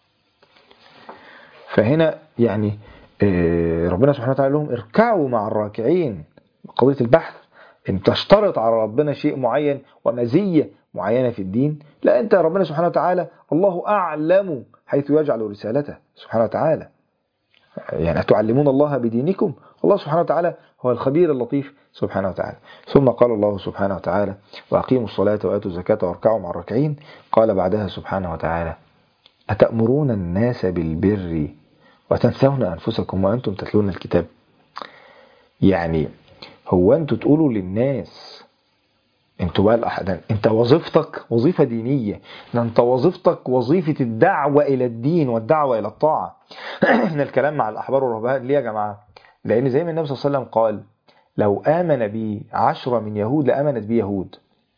فهنا يعني آه، ربنا سبحانه وتعالى لهم اركعوا مع الراكعين قضية البحث ان تشترط على ربنا شيء معين ومزية معينة في الدين لا انت ربنا سبحانه وتعالى الله اعلم حيث يجعل رسالته سبحانه وتعالى يعني أتعلمون الله بدينكم الله سبحانه وتعالى هو الخبير اللطيف سبحانه وتعالى ثم قال الله سبحانه وتعالى وأقيموا الصلاة وآتوا الزكاة واركعوا مع الراكعين قال بعدها سبحانه وتعالى أتأمرون الناس بالبر وتنسون أنفسكم وأنتم تتلون الكتاب يعني هو أنتوا تقولوا للناس انتوا بقى الأحد انت وظيفتك وظيفة دينية ده انت وظيفتك وظيفة الدعوة إلى الدين والدعوة إلى الطاعة احنا الكلام مع الأحبار والرهبان ليه يا جماعة لأن زي ما النبي صلى الله عليه وسلم قال لو آمن بي عشرة من يهود لآمنت بي يهود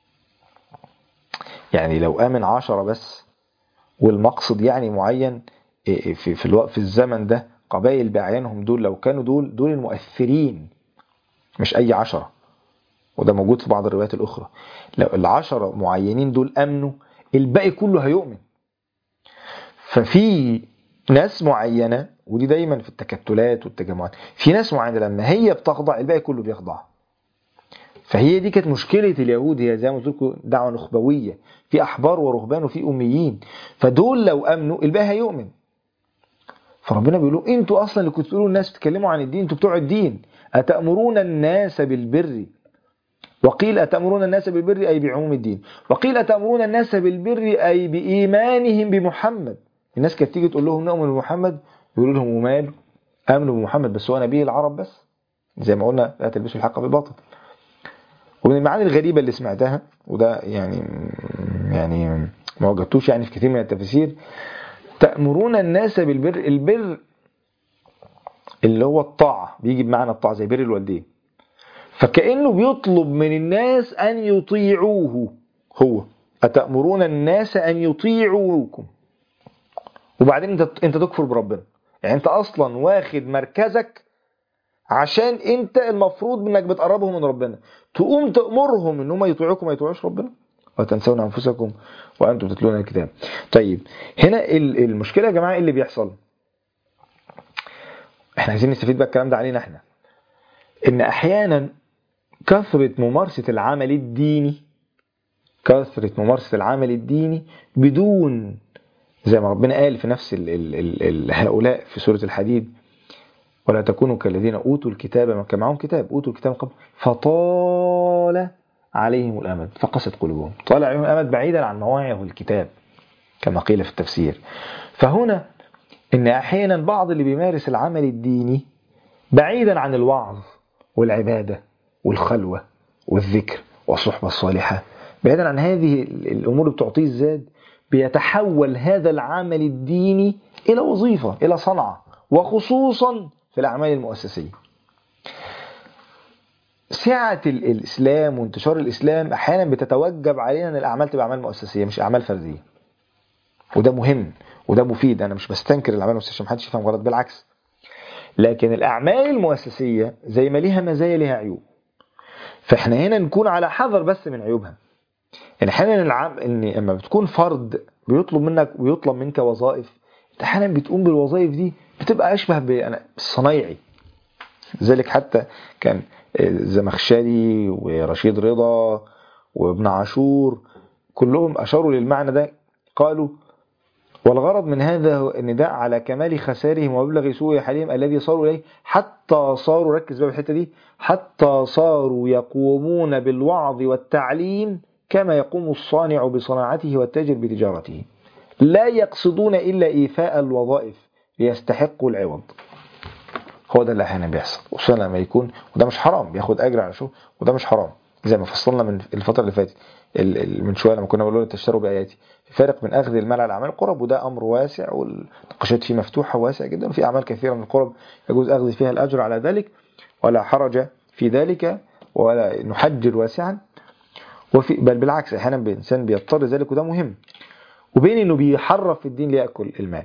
يعني لو آمن عشرة بس والمقصد يعني معين في في الوقت في الزمن ده قبائل بعينهم دول لو كانوا دول دول المؤثرين مش أي عشرة وده موجود في بعض الروايات الأخرى لو العشرة معينين دول أمنوا الباقي كله هيؤمن ففي ناس معينة ودي دايما في التكتلات والتجمعات في ناس معينة لما هي بتخضع الباقي كله بيخضع فهي دي كانت مشكلة اليهود هي زي ما قلت لكم دعوة نخبوية في أحبار ورهبان وفي أميين فدول لو أمنوا الباقي هيؤمن فربنا بيقول له انتوا اصلا اللي كنتوا تقولوا الناس بتتكلموا عن الدين انتوا بتوع الدين اتامرون الناس بالبر وقيل أتأمرون الناس بالبر أي بعموم الدين وقيل أتأمرون الناس بالبر أي بإيمانهم بمحمد الناس كانت تيجي تقول لهم نؤمن بمحمد يقولوا لهم ومال آمنوا بمحمد بس هو نبي العرب بس زي ما قلنا لا تلبسوا الحق بالباطل ومن المعاني الغريبة اللي سمعتها وده يعني يعني ما وجدتوش يعني في كثير من التفاسير تأمرون الناس بالبر البر اللي هو الطاعة بيجي بمعنى الطاعة زي بر الوالدين فكأنه بيطلب من الناس أن يطيعوه هو أتأمرون الناس أن يطيعوكم وبعدين انت انت تكفر بربنا يعني انت اصلا واخد مركزك عشان انت المفروض انك بتقربهم من ربنا تقوم تأمرهم ان هم يطيعوكم ما يطيعوش ربنا وتنسون انفسكم وانتم تتلون الكتاب طيب هنا المشكله يا جماعه ايه اللي بيحصل احنا عايزين نستفيد بقى الكلام ده علينا احنا ان احيانا كثرة ممارسة العمل الديني كثرة ممارسة العمل الديني بدون زي ما ربنا قال في نفس ال ال ال ال هؤلاء في سورة الحديد ولا تكونوا كالذين أوتوا الكتاب كان معهم كتاب أوتوا الكتاب قبل فطال عليهم الأمد فقست قلوبهم طال عليهم الأمد بعيدا عن مواعظ الكتاب كما قيل في التفسير فهنا إن أحيانا بعض اللي بيمارس العمل الديني بعيدا عن الوعظ والعبادة والخلوة والذكر والصحبة الصالحة بعيدا عن هذه الأمور اللي بتعطيه الزاد بيتحول هذا العمل الديني إلى وظيفة إلى صنعة وخصوصا في الأعمال المؤسسية سعة الإسلام وانتشار الإسلام أحيانا بتتوجب علينا أن الأعمال تبقى أعمال مؤسسية مش أعمال فردية وده مهم وده مفيد أنا مش بستنكر الأعمال المؤسسية عشان محدش يفهم غلط بالعكس لكن الأعمال المؤسسية زي ما ليها مزايا ليها عيوب فإحنا هنا نكون على حذر بس من عيوبها يعني أحيانا العام إن لما بتكون فرد بيطلب منك ويطلب منك وظائف انت احيانا بتقوم بالوظائف دي بتبقى اشبه بالصنايعي لذلك حتى كان الزمخشري ورشيد رضا وابن عاشور كلهم اشاروا للمعنى ده قالوا والغرض من هذا هو النداء على كمال خسارهم ومبلغ سوء حالهم الذي صاروا اليه حتى صاروا ركز بقى في الحته دي حتى صاروا يقومون بالوعظ والتعليم كما يقوم الصانع بصناعته والتاجر بتجارته لا يقصدون الا ايفاء الوظائف ليستحقوا العوض هو ده اللي احيانا بيحصل خصوصا لما يكون وده مش حرام بياخد اجر على شغل وده مش حرام زي ما فصلنا من الفتره اللي فاتت ال- ال- من شويه لما كنا بنقول تشتروا باياتي في فرق من اخذ المال على اعمال القرب وده امر واسع والنقاشات فيه مفتوحه واسع جدا وفي اعمال كثيره من القرب يجوز اخذ فيها الاجر على ذلك ولا حرج في ذلك ولا نحجر واسعا وفي بل بالعكس احيانا الانسان بيضطر ذلك وده مهم وبين انه بيحرف في الدين ليأكل المال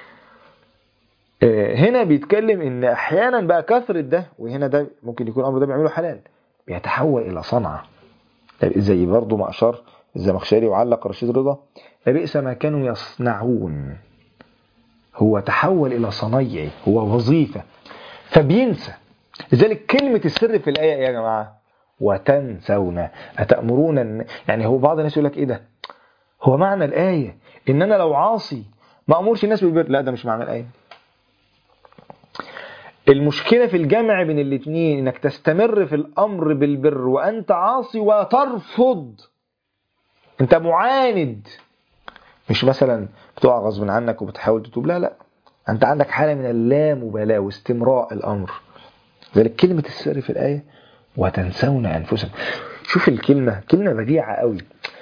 آه، هنا بيتكلم ان احيانا بقى كثرة ده وهنا ده ممكن يكون الامر ده بيعمله حلال بيتحول الى صنعة زي برضه ما اشار الزمخشري وعلق رشيد رضا لبئس ما كانوا يصنعون هو تحول الى صنيعي هو وظيفة فبينسى لذلك كلمة السر في الآية إيه يا جماعة وتنسون أتأمرون الن- يعني هو بعض الناس يقول لك إيه ده هو معنى الآية إن أنا لو عاصي ما أمرش الناس بالبر لا ده مش معنى الآية المشكلة في الجمع بين الاثنين انك تستمر في الامر بالبر وانت عاصي وترفض انت معاند مش مثلا بتقع غصب عنك وبتحاول تتوب لا لا انت عندك حالة من اللامبالاة واستمراء الامر ذلك كلمة السر في الآية وتنسون أنفسكم شوف الكلمة كلمة بديعة قوي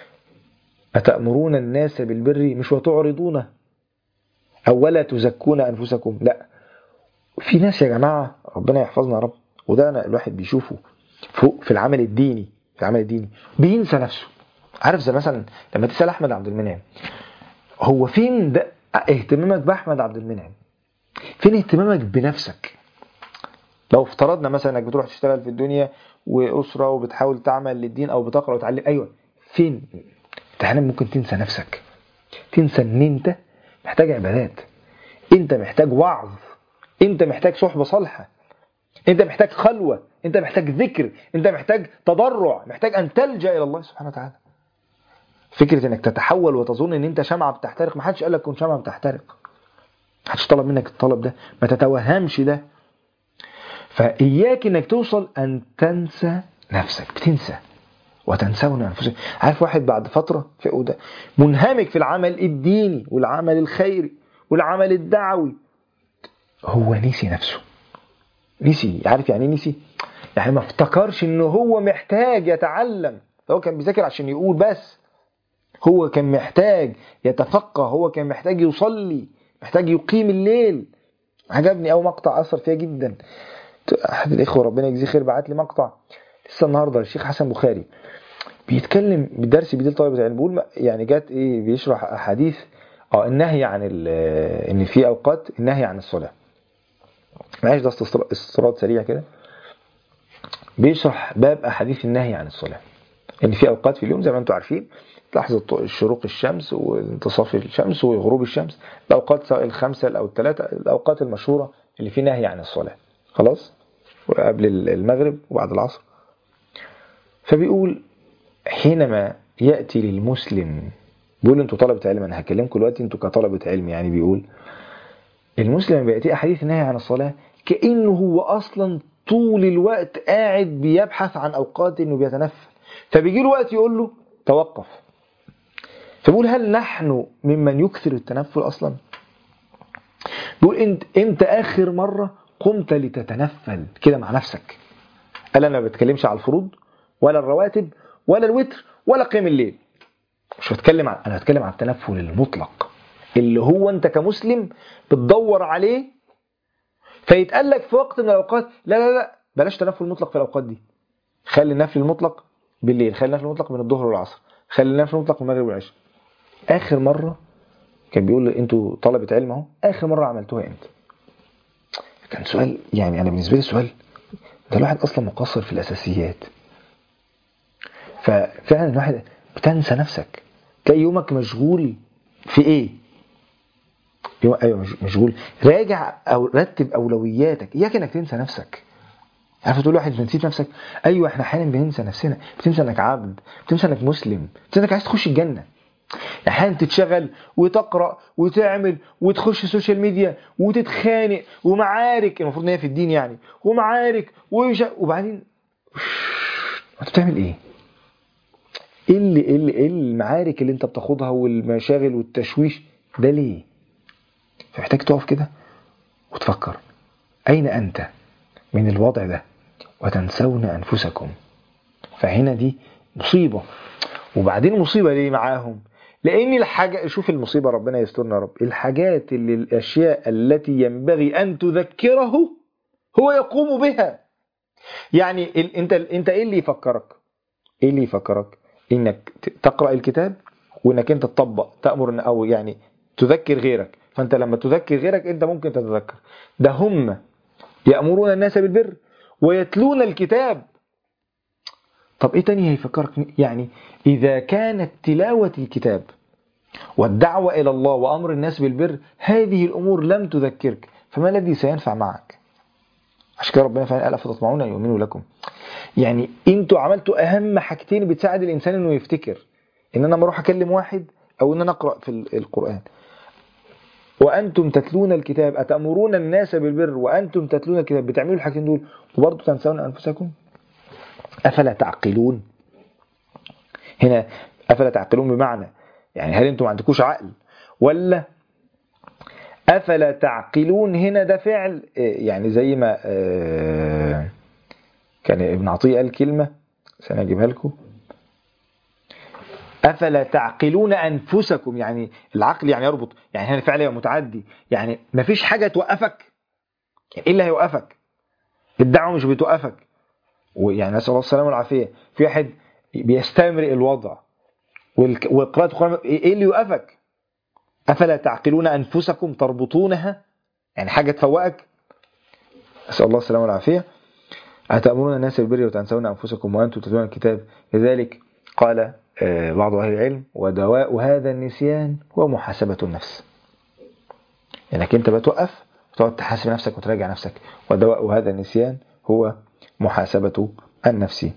أتأمرون الناس بالبر مش وتعرضون أو ولا تزكون أنفسكم لا في ناس يا جماعة ربنا يحفظنا يا رب وده أنا الواحد بيشوفه فوق في العمل الديني في العمل الديني بينسى نفسه عارف زي مثلا لما تسأل أحمد عبد المنعم هو فين ده اهتمامك بأحمد عبد المنعم فين اهتمامك بنفسك لو افترضنا مثلا انك بتروح تشتغل في الدنيا واسره وبتحاول تعمل للدين او بتقرا وتعلم ايوه فين انت احيانا ممكن تنسى نفسك تنسى ان انت محتاج عبادات انت محتاج وعظ انت محتاج صحبه صالحه انت محتاج خلوه انت محتاج ذكر انت محتاج تضرع محتاج ان تلجا الى الله سبحانه وتعالى فكره انك تتحول وتظن ان انت شمعه بتحترق ما حدش قال لك كن شمعه بتحترق ما حدش طلب منك الطلب ده ما تتوهمش ده فإياك إنك توصل أن تنسى نفسك بتنسى وتنسون أنفسك عارف واحد بعد فترة في ده منهمك في العمل الديني والعمل الخيري والعمل الدعوي هو نسي نفسه نسي عارف يعني إيه نسي يعني ما افتكرش إنه هو محتاج يتعلم هو كان بيذاكر عشان يقول بس هو كان محتاج يتفقه هو كان محتاج يصلي محتاج يقيم الليل عجبني أول مقطع أثر فيها جدا احد الاخوه ربنا يجزيه خير بعت لي مقطع لسه النهارده الشيخ حسن بخاري بيتكلم بالدرس بيدي طالب العلم بيقول يعني جات ايه بيشرح احاديث اه النهي عن ان في اوقات النهي عن الصلاه معلش ده استطراد سريع كده بيشرح باب احاديث النهي عن الصلاه ان في اوقات في اليوم زي ما انتم عارفين لحظة شروق الشمس وانتصاف الشمس وغروب الشمس الأوقات سواء الخمسة أو الثلاثة الأوقات المشهورة اللي في نهي عن الصلاة خلاص وقبل المغرب وبعد العصر فبيقول حينما يأتي للمسلم بيقول انتوا طلبة علم انا هكلمكم دلوقتي انتوا كطلبة علم يعني بيقول المسلم بيأتي احاديث النهي عن الصلاة كأنه هو اصلا طول الوقت قاعد بيبحث عن اوقات انه بيتنفل فبيجي له وقت يقول له توقف فبيقول هل نحن ممن يكثر التنفل اصلا بيقول انت امتى اخر مره قمت لتتنفل كده مع نفسك قال انا ما بتكلمش على الفروض ولا الرواتب ولا الوتر ولا قيام الليل مش بتكلم عن انا بتكلم عن التنفل المطلق اللي هو انت كمسلم بتدور عليه فيتقال لك في وقت من الاوقات لا لا لا بلاش تنفل مطلق في الاوقات دي خلي النفل المطلق بالليل خلي النفل المطلق من الظهر والعصر خلي النفل المطلق من المغرب والعشاء اخر مره كان بيقول انتوا طلبه علم اهو اخر مره عملتوها امتى كان سؤال يعني انا بالنسبه لي سؤال ده الواحد اصلا مقصر في الاساسيات ففعلا الواحد بتنسى نفسك تلاقي يومك مشغول في ايه ايوه ايوه مش- مشغول راجع او رتب اولوياتك اياك انك تنسى نفسك عارف تقول واحد انت نسيت نفسك ايوه احنا احيانا بننسى نفسنا بتنسى انك عبد بتنسى انك مسلم بتنسى انك عايز تخش الجنه احيانا تتشغل وتقرا وتعمل وتخش السوشيال ميديا وتتخانق ومعارك المفروض ان هي في الدين يعني ومعارك ومش وبعدين انت بتعمل ايه؟ ايه اللي ايه اللي ايه المعارك اللي انت بتاخدها والمشاغل والتشويش ده ليه؟ فمحتاج تقف كده وتفكر اين انت من الوضع ده وتنسون انفسكم فهنا دي مصيبه وبعدين مصيبه ليه معاهم؟ لان الحاجه شوف المصيبه ربنا يسترنا يا رب الحاجات اللي الاشياء التي ينبغي ان تذكره هو يقوم بها يعني ال... انت انت ايه اللي يفكرك؟ ايه اللي يفكرك؟ انك ت- تقرا الكتاب وانك انت تطبق تامر إن- او يعني تذكر غيرك فانت لما تذكر غيرك انت ممكن تتذكر ده هم يامرون الناس بالبر ويتلون الكتاب طب ايه تاني هيفكرك يعني اذا كانت تلاوه الكتاب والدعوه الى الله وامر الناس بالبر هذه الامور لم تذكرك فما الذي سينفع معك عشان كده ربنا فعلا قال افتطمعون ان يؤمنوا لكم يعني انتوا عملتوا اهم حاجتين بتساعد الانسان انه يفتكر ان انا لما اروح اكلم واحد او ان انا اقرا في ال- القران وانتم تتلون الكتاب اتامرون الناس بالبر وانتم تتلون الكتاب بتعملوا الحاجتين دول وبرضه تنسون انفسكم افلا تعقلون هنا افلا تعقلون بمعنى يعني هل انتم ما عندكوش عقل ولا افلا تعقلون هنا ده فعل آه، يعني زي ما آه، كان ابن عطية قال كلمة سنة أجيبها لكم أفلا تعقلون أنفسكم يعني العقل يعني يربط يعني هنا فعل متعدي يعني مفيش حاجة توقفك يعني إيه اللي هيوقفك الدعوة مش بتوقفك ويعني نسأل الله السلامة والعافية في واحد بيستمرئ الوضع والك- وقراءة القرآن إيه اللي يوقفك أفلا تعقلون أنفسكم تربطونها يعني حاجة تفوقك نسأل الله السلامة والعافية أتأمرون الناس بالبر وتنسون أنفسكم وأنتم تتلون الكتاب لذلك قال آه، بعض أهل العلم ودواء هذا النسيان هو محاسبة النفس انك انت بتوقف وتقعد تحاسب نفسك وتراجع نفسك ودواء هذا النسيان هو محاسبة النفس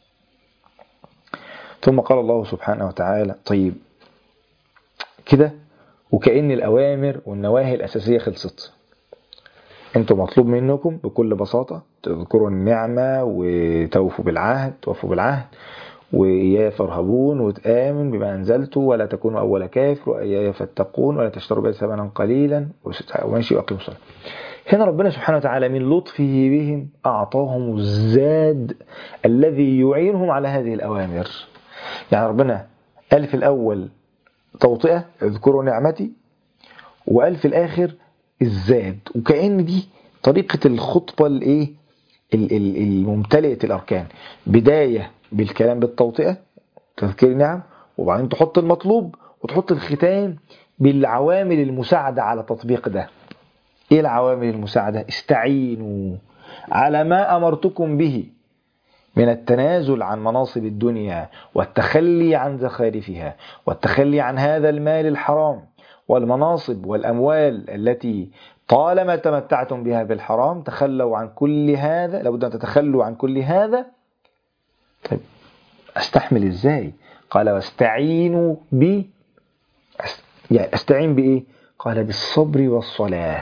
ثم قال الله سبحانه وتعالى طيب كده وكأن الأوامر والنواهي الأساسية خلصت انتوا مطلوب منكم بكل بساطة تذكروا النعمة وتوفوا بالعهد توفوا بالعهد وإياي فارهبون وتآمن بما أنزلت ولا تكونوا أول كافر وإياي فاتقون ولا تشتروا بي ثمنا قليلا وماشي وأقيموا الصلاة هنا ربنا سبحانه وتعالى من لطفه بهم أعطاهم الزاد الذي يعينهم على هذه الأوامر يعني ربنا قال في الأول توطئة اذكروا نعمتي وقال في الآخر الزاد وكأن دي طريقة الخطبة الايه ال- ال- الممتلئة الأركان بداية بالكلام بالتوطئة تذكير نعم وبعدين تحط المطلوب وتحط الختام بالعوامل المساعدة على تطبيق ده ايه العوامل المساعدة استعينوا على ما أمرتكم به من التنازل عن مناصب الدنيا والتخلي عن زخارفها والتخلي عن هذا المال الحرام والمناصب والأموال التي طالما تمتعتم بها بالحرام تخلوا عن كل هذا لابد أن تتخلوا عن كل هذا طيب أستحمل إزاي قال واستعينوا ب أس- يعني أستعين بإيه قال بالصبر والصلاة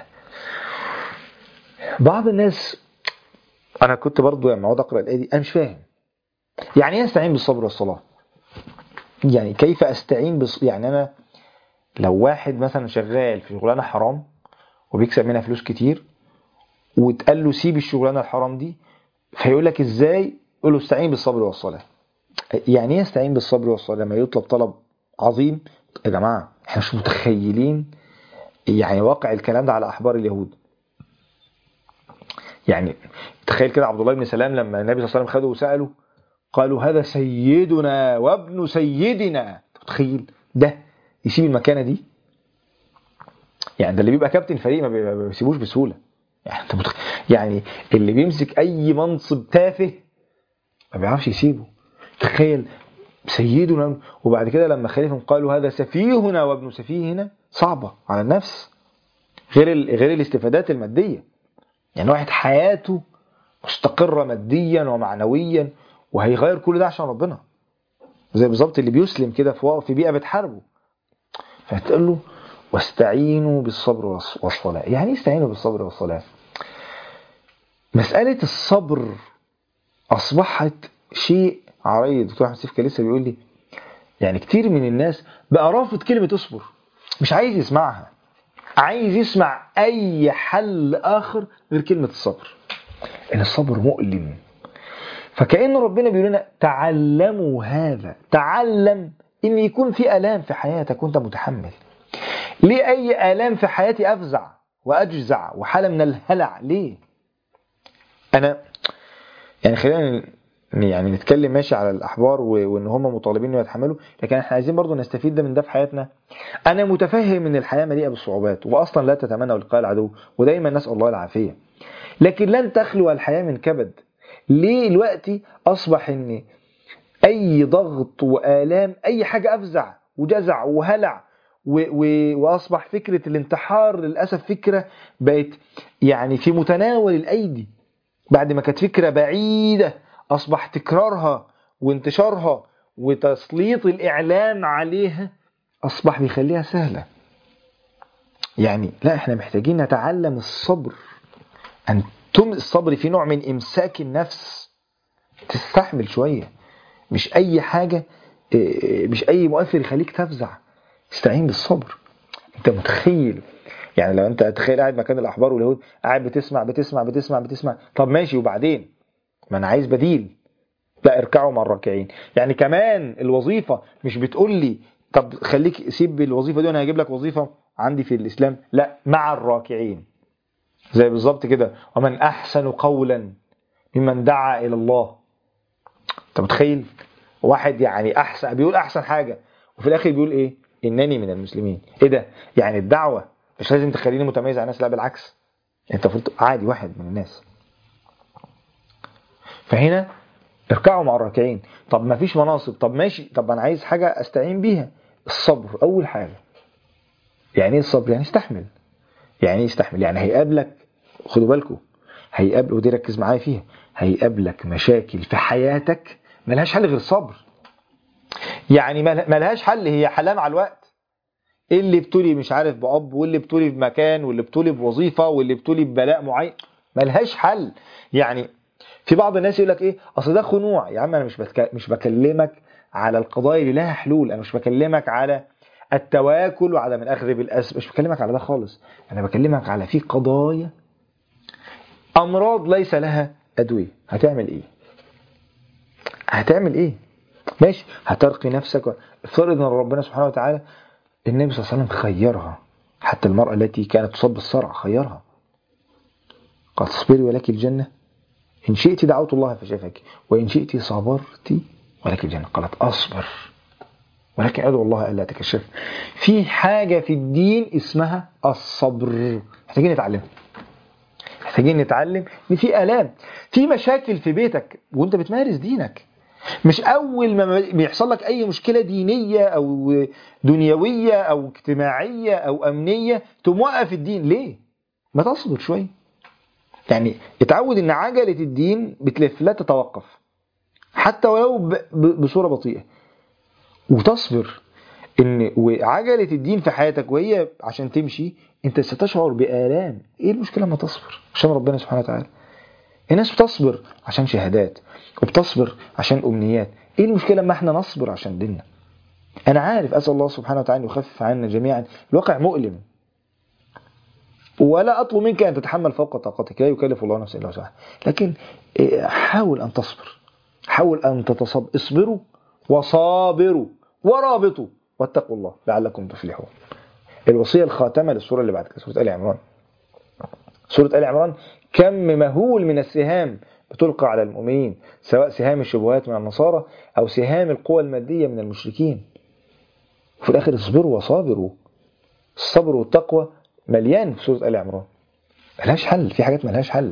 بعض الناس أنا كنت برضو لما أقعد أقرأ الآية دي أنا مش فاهم يعني إيه أستعين بالصبر والصلاة يعني كيف أستعين بص... يعني أنا لو واحد مثلا شغال في شغلانة حرام وبيكسب منها فلوس كتير وتقال له سيب الشغلانة الحرام دي فيقول لك ازاي يقول له استعين بالصبر والصلاة يعني ايه استعين بالصبر والصلاة لما يطلب طلب عظيم يا جماعة احنا مش متخيلين يعني واقع الكلام ده على احبار اليهود يعني تخيل كده عبد الله بن سلام لما النبي صلى الله عليه وسلم خده وسأله قالوا هذا سيدنا وابن سيدنا تخيل ده يسيب المكانة دي يعني ده اللي بيبقى كابتن فريق ما بي- ما بيسيبوش بسهولة يعني انت متخ... يعني اللي بيمسك اي منصب تافه ما بيعرفش يسيبه تخيل سيدنا وبعد كده لما خالفهم قالوا هذا سفيهنا وابن سفيهنا صعبة على النفس غير ال... غير الاستفادات المادية يعني واحد حياته مستقرة ماديا ومعنويا وهيغير كل ده عشان ربنا زي بالظبط اللي بيسلم كده في في بيئة بتحاربه فتقول له واستعينوا بالصبر والص- والصلاة يعني ايه استعينوا بالصبر والصلاة مسألة الصبر أصبحت شيء عريض دكتور أحمد سيف كان لسه بيقول لي يعني كتير من الناس بقى رافض كلمة اصبر مش عايز يسمعها عايز يسمع أي حل آخر غير كلمة الصبر إن الصبر مؤلم فكأن ربنا بيقول لنا تعلموا هذا تعلم إن يكون في آلام في حياتك وأنت متحمل ليه أي آلام في حياتي أفزع وأجزع وحالة من الهلع ليه أنا يعني خلينا ن- يعني نتكلم ماشي على الأحبار و- وإن هم مطالبين إنه يتحملوا لكن احنا عايزين برضو نستفيد ده من ده في حياتنا أنا متفهم إن الحياة مليئة بالصعوبات وأصلا لا تتمنى لقاء العدو ودايما نسأل الله العافية لكن لن تخلو الحياة من كبد ليه دلوقتي أصبح إن أي ضغط وآلام أي حاجة أفزع وجزع وهلع و و وأصبح فكرة الانتحار للأسف فكرة بقت يعني في متناول الأيدي بعد ما كانت فكرة بعيدة أصبح تكرارها وانتشارها وتسليط الإعلام عليها أصبح بيخليها سهلة يعني لا احنا محتاجين نتعلم الصبر أن تم الصبر في نوع من إمساك النفس تستحمل شوية مش أي حاجة إيه، مش أي مؤثر يخليك تفزع استعين بالصبر أنت متخيل يعني لو أنت تخيل قاعد مكان الأحبار واليهود قاعد بتسمع بتسمع بتسمع بتسمع طب ماشي وبعدين ما أنا عايز بديل لا اركعوا مع الراكعين يعني كمان الوظيفة مش بتقول لي طب خليك سيب الوظيفة دي وأنا هجيب لك وظيفة عندي في الإسلام لا مع الراكعين زي بالظبط كده ومن أحسن قولا ممن دعا إلى الله أنت متخيل واحد يعني أحسن بيقول أحسن حاجة وفي الآخر بيقول إيه إنني من المسلمين إيه ده يعني الدعوة مش لازم تخليني متميز عن الناس لا بالعكس أنت المفروض عادي واحد من الناس فهنا اركعوا مع الراكعين طب ما فيش مناصب طب ماشي طب انا عايز حاجه استعين بيها الصبر اول حاجه يعني ايه الصبر يعني استحمل يعني ايه يستحمل يعني هيقابلك خدوا بالكم هيقابل ودي ركز معايا فيها هيقابلك مشاكل في حياتك ملهاش حل غير الصبر يعني مل- ملهاش حل هي حلها مع الوقت اللي ابتلي مش عارف بأب واللي ابتلي بمكان واللي ابتلي بوظيفة واللي ابتلي ببلاء معين ملهاش حل يعني في بعض الناس يقول لك ايه اصل ده خنوع يا عم انا مش بتك... مش بكلمك على القضايا اللي لها حلول انا مش بكلمك على التواكل وعدم الاخذ بالاسباب مش بكلمك على ده خالص انا بكلمك على في قضايا امراض ليس لها ادويه هتعمل ايه هتعمل ايه ماشي هترقي نفسك و- افترض ان ربنا سبحانه وتعالى النبي صلى الله عليه وسلم خيرها حتى المرأة التي كانت تصاب بالصرع خيرها قال تصبري ولك الجنة إن شئت دعوت الله فشفاك وإن شئت صبرت ولك الجنة قالت أصبر ولكن أدعو الله ألا تكشف في حاجة في الدين اسمها الصبر محتاجين نتعلمها محتاجين نتعلم ان في آلام في مشاكل في بيتك وانت بتمارس دينك مش اول ما بيحصل لك اي مشكله دينيه او دنيويه او اجتماعيه او امنيه تقوم موقف الدين ليه ما تصبر شويه يعني اتعود ان عجله الدين بتلف لا تتوقف حتى ولو ب- ب- بصوره بطيئه وتصبر ان وعجله الدين في حياتك وهي عشان تمشي انت ستشعر بالام ايه المشكله لما تصبر عشان ربنا سبحانه وتعالى الناس بتصبر عشان شهادات وبتصبر عشان امنيات ايه المشكله لما احنا نصبر عشان ديننا انا عارف اسال الله سبحانه وتعالى أن يخفف عنا جميعا الواقع مؤلم ولا اطلب منك ان تتحمل فوق طاقتك لا يكلف الله نفسا الا وسعها لكن إيه، حاول ان تصبر حاول ان تتصبر اصبروا وصابروا ورابطوا واتقوا الله لعلكم تفلحون الوصيه الخاتمه للسوره اللي بعد كده سوره ال عمران سوره ال عمران كم مهول من السهام بتلقى على المؤمنين سواء سهام الشبهات من النصارى او سهام القوى الماديه من المشركين وفي الاخر اصبروا وصابروا الصبر والتقوى مليان في سوره ال عمران ملهاش حل في حاجات ملهاش حل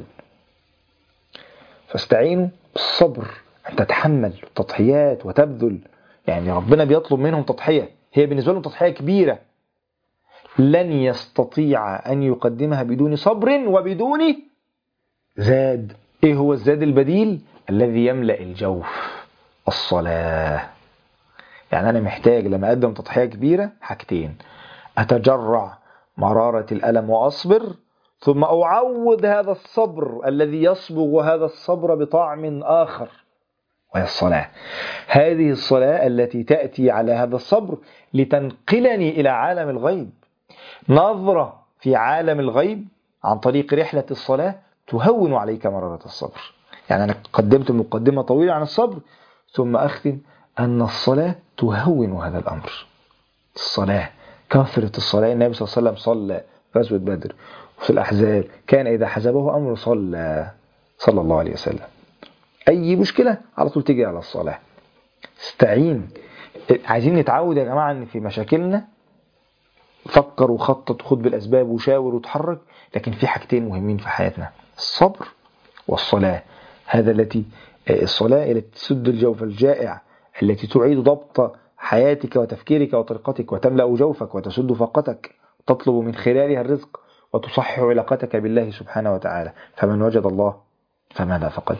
فاستعينوا بالصبر أن تتحمل تضحيات وتبذل يعني ربنا بيطلب منهم تضحية هي بالنسبة لهم تضحية كبيرة لن يستطيع أن يقدمها بدون صبر وبدون زاد إيه هو الزاد البديل الذي يملأ الجوف الصلاة يعني أنا محتاج لما أقدم تضحية كبيرة حاجتين أتجرع مرارة الألم وأصبر ثم أعوض هذا الصبر الذي يصبغ هذا الصبر بطعم آخر وهي الصلاة هذه الصلاة التي تأتي على هذا الصبر لتنقلني إلى عالم الغيب نظرة في عالم الغيب عن طريق رحلة الصلاة تهون عليك مرارة الصبر يعني أنا قدمت مقدمة طويلة عن الصبر ثم أختم أن الصلاة تهون هذا الأمر الصلاة كثرة الصلاة النبي صلى الله عليه وسلم صلى غزوة بدر وفي الأحزاب كان إذا حزبه أمر صلى صلى الله عليه وسلم أي مشكلة على طول تيجي على الصلاة استعين عايزين نتعود يا جماعة أن في مشاكلنا فكر وخطط وخد بالأسباب وشاور وتحرك لكن في حاجتين مهمين في حياتنا الصبر والصلاة هذا التي الصلاة التي تسد الجوف الجائع التي تعيد ضبط حياتك وتفكيرك وطريقتك وتملأ جوفك وتسد فاقتك تطلب من خلالها الرزق وتصحح علاقتك بالله سبحانه وتعالى فمن وجد الله فماذا فقد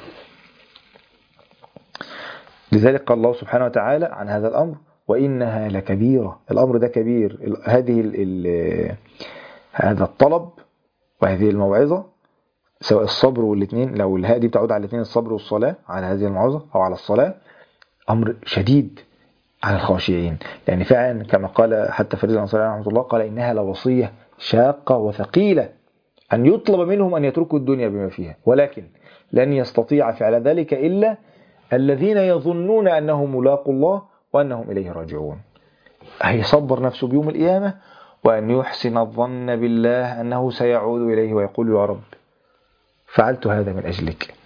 لذلك قال الله سبحانه وتعالى عن هذا الأمر وإنها لكبيرة الأمر ده كبير هذه ال ال هذا الطلب وهذه الموعظة سواء الصبر والاثنين لو الهاء دي بتعود على الاثنين الصبر والصلاة على هذه الموعظة أو على الصلاة أمر شديد على الخاشعين يعني فعلا كما قال حتى فريد الأنصاري رحمه الله قال إنها لوصية شاقة وثقيلة أن يطلب منهم أن يتركوا الدنيا بما فيها ولكن لن يستطيع فعل ذلك إلا الذين يظنون أنهم ملاقوا الله وأنهم إليه راجعون هيصبر نفسه بيوم القيامة وأن يحسن الظن بالله أنه سيعود إليه ويقول يا رب فعلت هذا من أجلك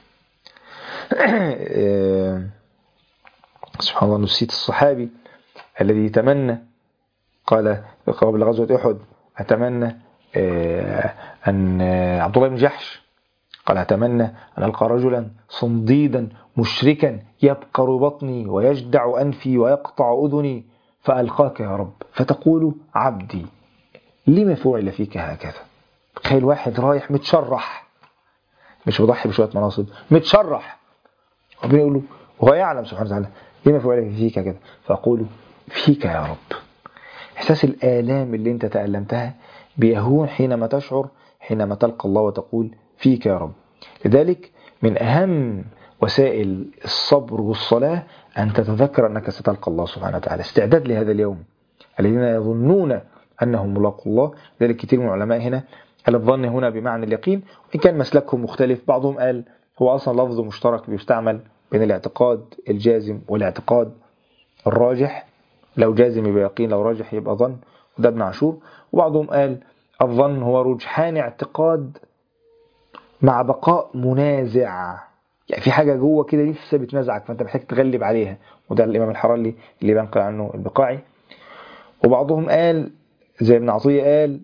سبحان الله نسيت الصحابي الذي يتمنى قال قبل غزوة أحد أتمنى أن عبد الله بن جحش قال أتمنى أن ألقى رجلا صنديدا مشركا يبقر بطني ويجدع أنفي ويقطع أذني فألقاك يا رب فتقول عبدي لما فعل فيك هكذا تخيل واحد رايح متشرح مش مضحي بشوية مناصب متشرح ربنا يقول له وهو يعلم سبحانه وتعالى لما فعل فيك كذا فأقول فيك يا رب إحساس الآلام اللي أنت تألمتها بيهون حينما تشعر حينما تلقى الله وتقول فيك يا رب لذلك من أهم وسائل الصبر والصلاة أن تتذكر أنك ستلقى الله سبحانه وتعالى استعداد لهذا اليوم الذين يظنون أنهم ملاقوا الله لذلك كثير من العلماء هنا قال الظن هنا بمعنى اليقين وإن كان مسلكهم مختلف بعضهم قال هو أصلا لفظ مشترك بيستعمل بين الاعتقاد الجازم والاعتقاد الراجح لو جازم يبقى يقين لو راجح يبقى ظن وده ابن عاشور وبعضهم قال الظن هو رجحان اعتقاد مع بقاء منازع يعني في حاجة جوه كده لسه بتنازعك فأنت محتاج تغلب عليها وده الإمام الحرالي اللي بنقل عنه البقاعي وبعضهم قال زي ابن عطية قال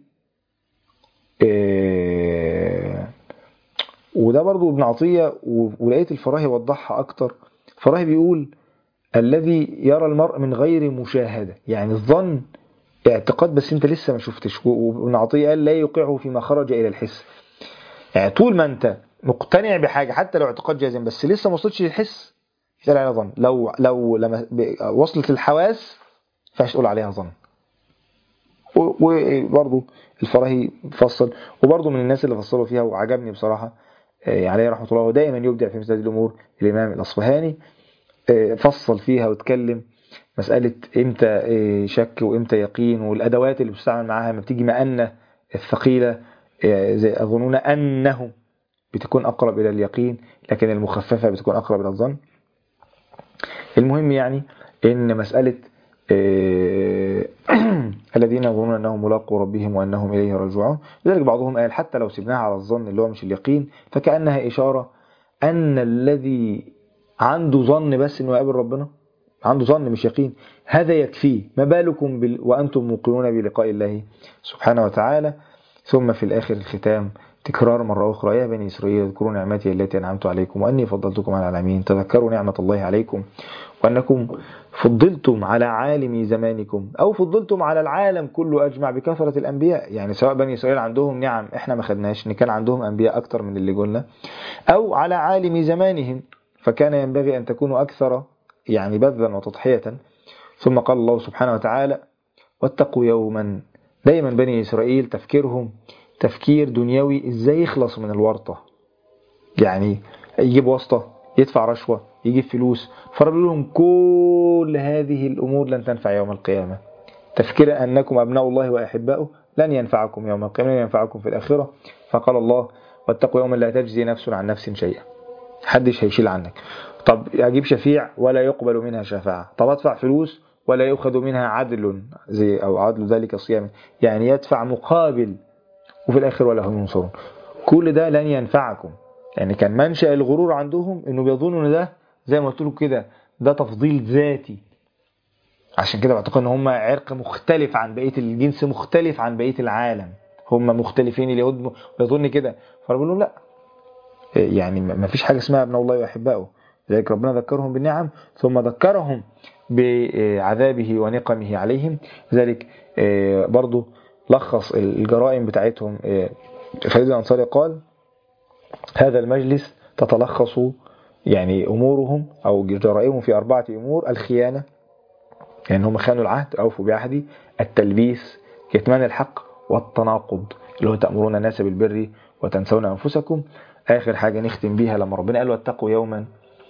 إيه وده برضو ابن عطية ولقيت الفراهي وضحها أكتر الفراهي بيقول الذي يرى المرء من غير مشاهدة يعني الظن اعتقاد بس انت لسه ما شفتش وابن عطية قال لا يوقعه فيما خرج إلى الحس يعني طول ما انت مقتنع بحاجة حتى لو اعتقاد جازم بس لسه ما وصلتش للحس يتقال عليها ظن لو لو لما وصلت الحواس فاش تقول عليها ظن وبرضه الفراهي فصل وبرضه من الناس اللي فصلوا فيها وعجبني بصراحة عليه رحمة الله ودائما يبدع في مثل هذه الأمور الإمام الأصفهاني فصل فيها واتكلم مسألة إمتى شك وإمتى يقين والأدوات اللي بتستعمل معاها لما بتيجي مأنة الثقيلة زي أظنون أنهم بتكون أقرب إلى اليقين لكن المخففة بتكون أقرب إلى الظن المهم يعني إن مسألة الذين يظنون أنهم ملاقوا ربهم وأنهم إليه راجعون لذلك بعضهم قال حتى لو سبناها على الظن اللي هو مش اليقين فكأنها إشارة أن الذي عنده ظن بس أنه يقابل ربنا عنده ظن مش يقين هذا يكفيه ما بالكم بال... وأنتم موقنون بلقاء الله سبحانه وتعالى ثم في الآخر الختام تكرار مرة أخرى يا بني إسرائيل اذكروا نعمتي التي أنعمت عليكم وأني فضلتكم على العالمين تذكروا نعمة الله عليكم وأنكم فضلتم على عالم زمانكم أو فضلتم على العالم كله أجمع بكثرة الأنبياء يعني سواء بني إسرائيل عندهم نعم إحنا ما خدناش إن كان عندهم أنبياء أكتر من اللي قلنا أو على عالم زمانهم فكان ينبغي أن تكونوا أكثر يعني بذلا وتضحية ثم قال الله سبحانه وتعالى واتقوا يوما دايما بني إسرائيل تفكيرهم تفكير دنيوي ازاي يخلص من الورطة يعني يجيب واسطة يدفع رشوة يجيب فلوس فرب لهم كل هذه الأمور لن تنفع يوم القيامة تفكير أنكم أبناء الله وأحباؤه لن ينفعكم يوم القيامة لن ينفعكم في الآخرة فقال الله واتقوا يوما لا تجزي نفس عن نفس شيئا حدش هيشيل عنك طب أجيب شفيع ولا يقبل منها شفاعة طب أدفع فلوس ولا يؤخذ منها عدل زي أو عدل ذلك صيام يعني يدفع مقابل وفي الآخر ولا هم ينصرون كل ده لن ينفعكم يعني كان منشأ الغرور عندهم انه بيظنوا ان ده زي ما قلت لكم كده ده تفضيل ذاتي عشان كده بعتقد ان هم عرق مختلف عن بقيه الجنس مختلف عن بقيه العالم هم مختلفين اليهود بيظن كده فبقول لهم لا يعني ما فيش حاجه اسمها ابن الله واحبائه لذلك ربنا ذكرهم بالنعم ثم ذكرهم بعذابه ونقمه عليهم لذلك برضو لخص الجرائم بتاعتهم خالد الأنصاري قال هذا المجلس تتلخص يعني أمورهم أو جرائمهم في أربعة أمور الخيانة يعني هم خانوا العهد أوفوا بعهدي التلبيس كتمان الحق والتناقض اللي هو تأمرون الناس بالبر وتنسون أنفسكم آخر حاجة نختم بيها لما ربنا قال واتقوا يوما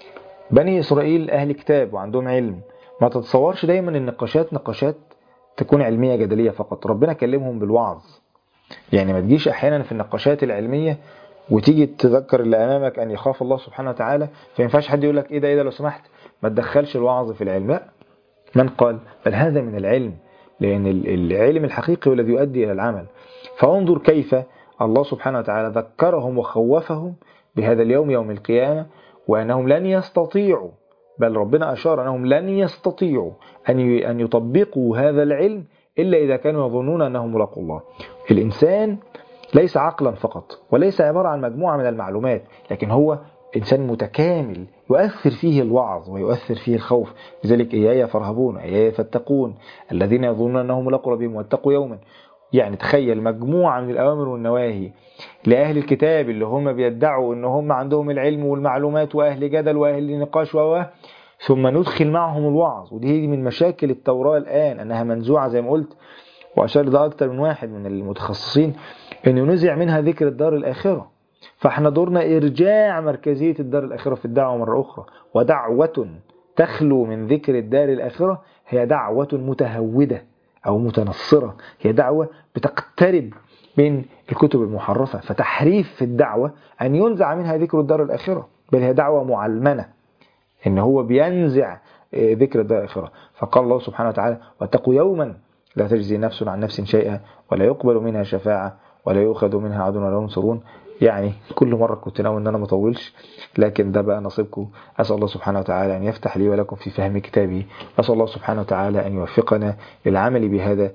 بني إسرائيل أهل كتاب وعندهم علم ما تتصورش دايما النقاشات نقاشات تكون علمية جدلية فقط ربنا كلمهم بالوعظ يعني ما تجيش أحيانا في النقاشات العلمية وتيجي تذكر اللي أمامك أن يخاف الله سبحانه وتعالى فما ينفعش حد يقول لك إيه ده إيه ده لو سمحت ما تدخلش الوعظ في العلم لا من قال بل هذا من العلم لأن العلم الحقيقي هو الذي يؤدي إلى العمل فانظر كيف الله سبحانه وتعالى ذكرهم وخوفهم بهذا اليوم يوم القيامة وأنهم لن يستطيعوا بل ربنا أشار أنهم لن يستطيعوا أن أن يطبقوا هذا العلم إلا إذا كانوا يظنون أنهم ملاقوا الله الإنسان ليس عقلا فقط وليس عبارة عن مجموعة من المعلومات لكن هو إنسان متكامل يؤثر فيه الوعظ ويؤثر فيه الخوف لذلك إياي فارهبون إياي فاتقون الذين يظنون أنهم ملاقوا ربهم واتقوا يوما يعني تخيل مجموعة من الأوامر والنواهي لأهل الكتاب اللي هم بيدعوا أن هم عندهم العلم والمعلومات وأهل جدل وأهل نقاش و ثم ندخل معهم الوعظ ودي من مشاكل التوراة الآن أنها منزوعة زي ما قلت وأشار ده أكتر من واحد من المتخصصين أنه نزع منها ذكر الدار الآخرة فاحنا دورنا إرجاع مركزية الدار الآخرة في الدعوة مرة أخرى ودعوة تخلو من ذكر الدار الآخرة هي دعوة متهودة أو متنصرة هي دعوة بتقترب من الكتب المحرفة فتحريف في الدعوة أن ينزع منها ذكر الدار الآخرة بل هي دعوة معلمنة إن هو بينزع ذكر الدار الآخرة فقال الله سبحانه وتعالى واتقوا يوما لا تجزي نفس عن نفس شيئا ولا يقبل منها شفاعة ولا يؤخذ منها عدل ولا ينصرون يعني كل مرة كنت ناوي ان انا ما اطولش لكن ده بقى نصيبكم اسال الله سبحانه وتعالى ان يفتح لي ولكم في فهم كتابه اسال الله سبحانه وتعالى ان يوفقنا للعمل بهذا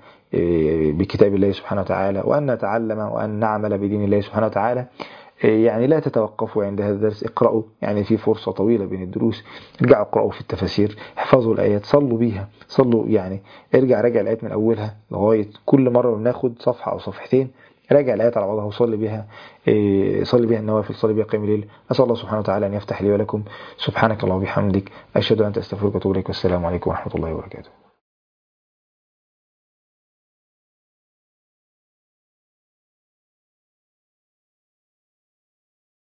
بكتاب الله سبحانه وتعالى وان نتعلم وان نعمل بدين الله سبحانه وتعالى يعني لا تتوقفوا عند هذا الدرس اقرأوا يعني في فرصة طويلة بين الدروس ارجعوا اقرأوا في التفاسير احفظوا الآيات صلوا بيها صلوا يعني ارجع راجع الآيات من أولها لغاية كل مرة بناخد صفحة أو صفحتين راجع الآيات على بعضها وصلي بها صلي بها النوافل صلي بها قيام الليل أسأل الله سبحانه وتعالى أن يفتح لي ولكم سبحانك اللهم وبحمدك أشهد أن لا إله إلا أنت أستغفرك وأتوب إليك والسلام عليكم ورحمة الله وبركاته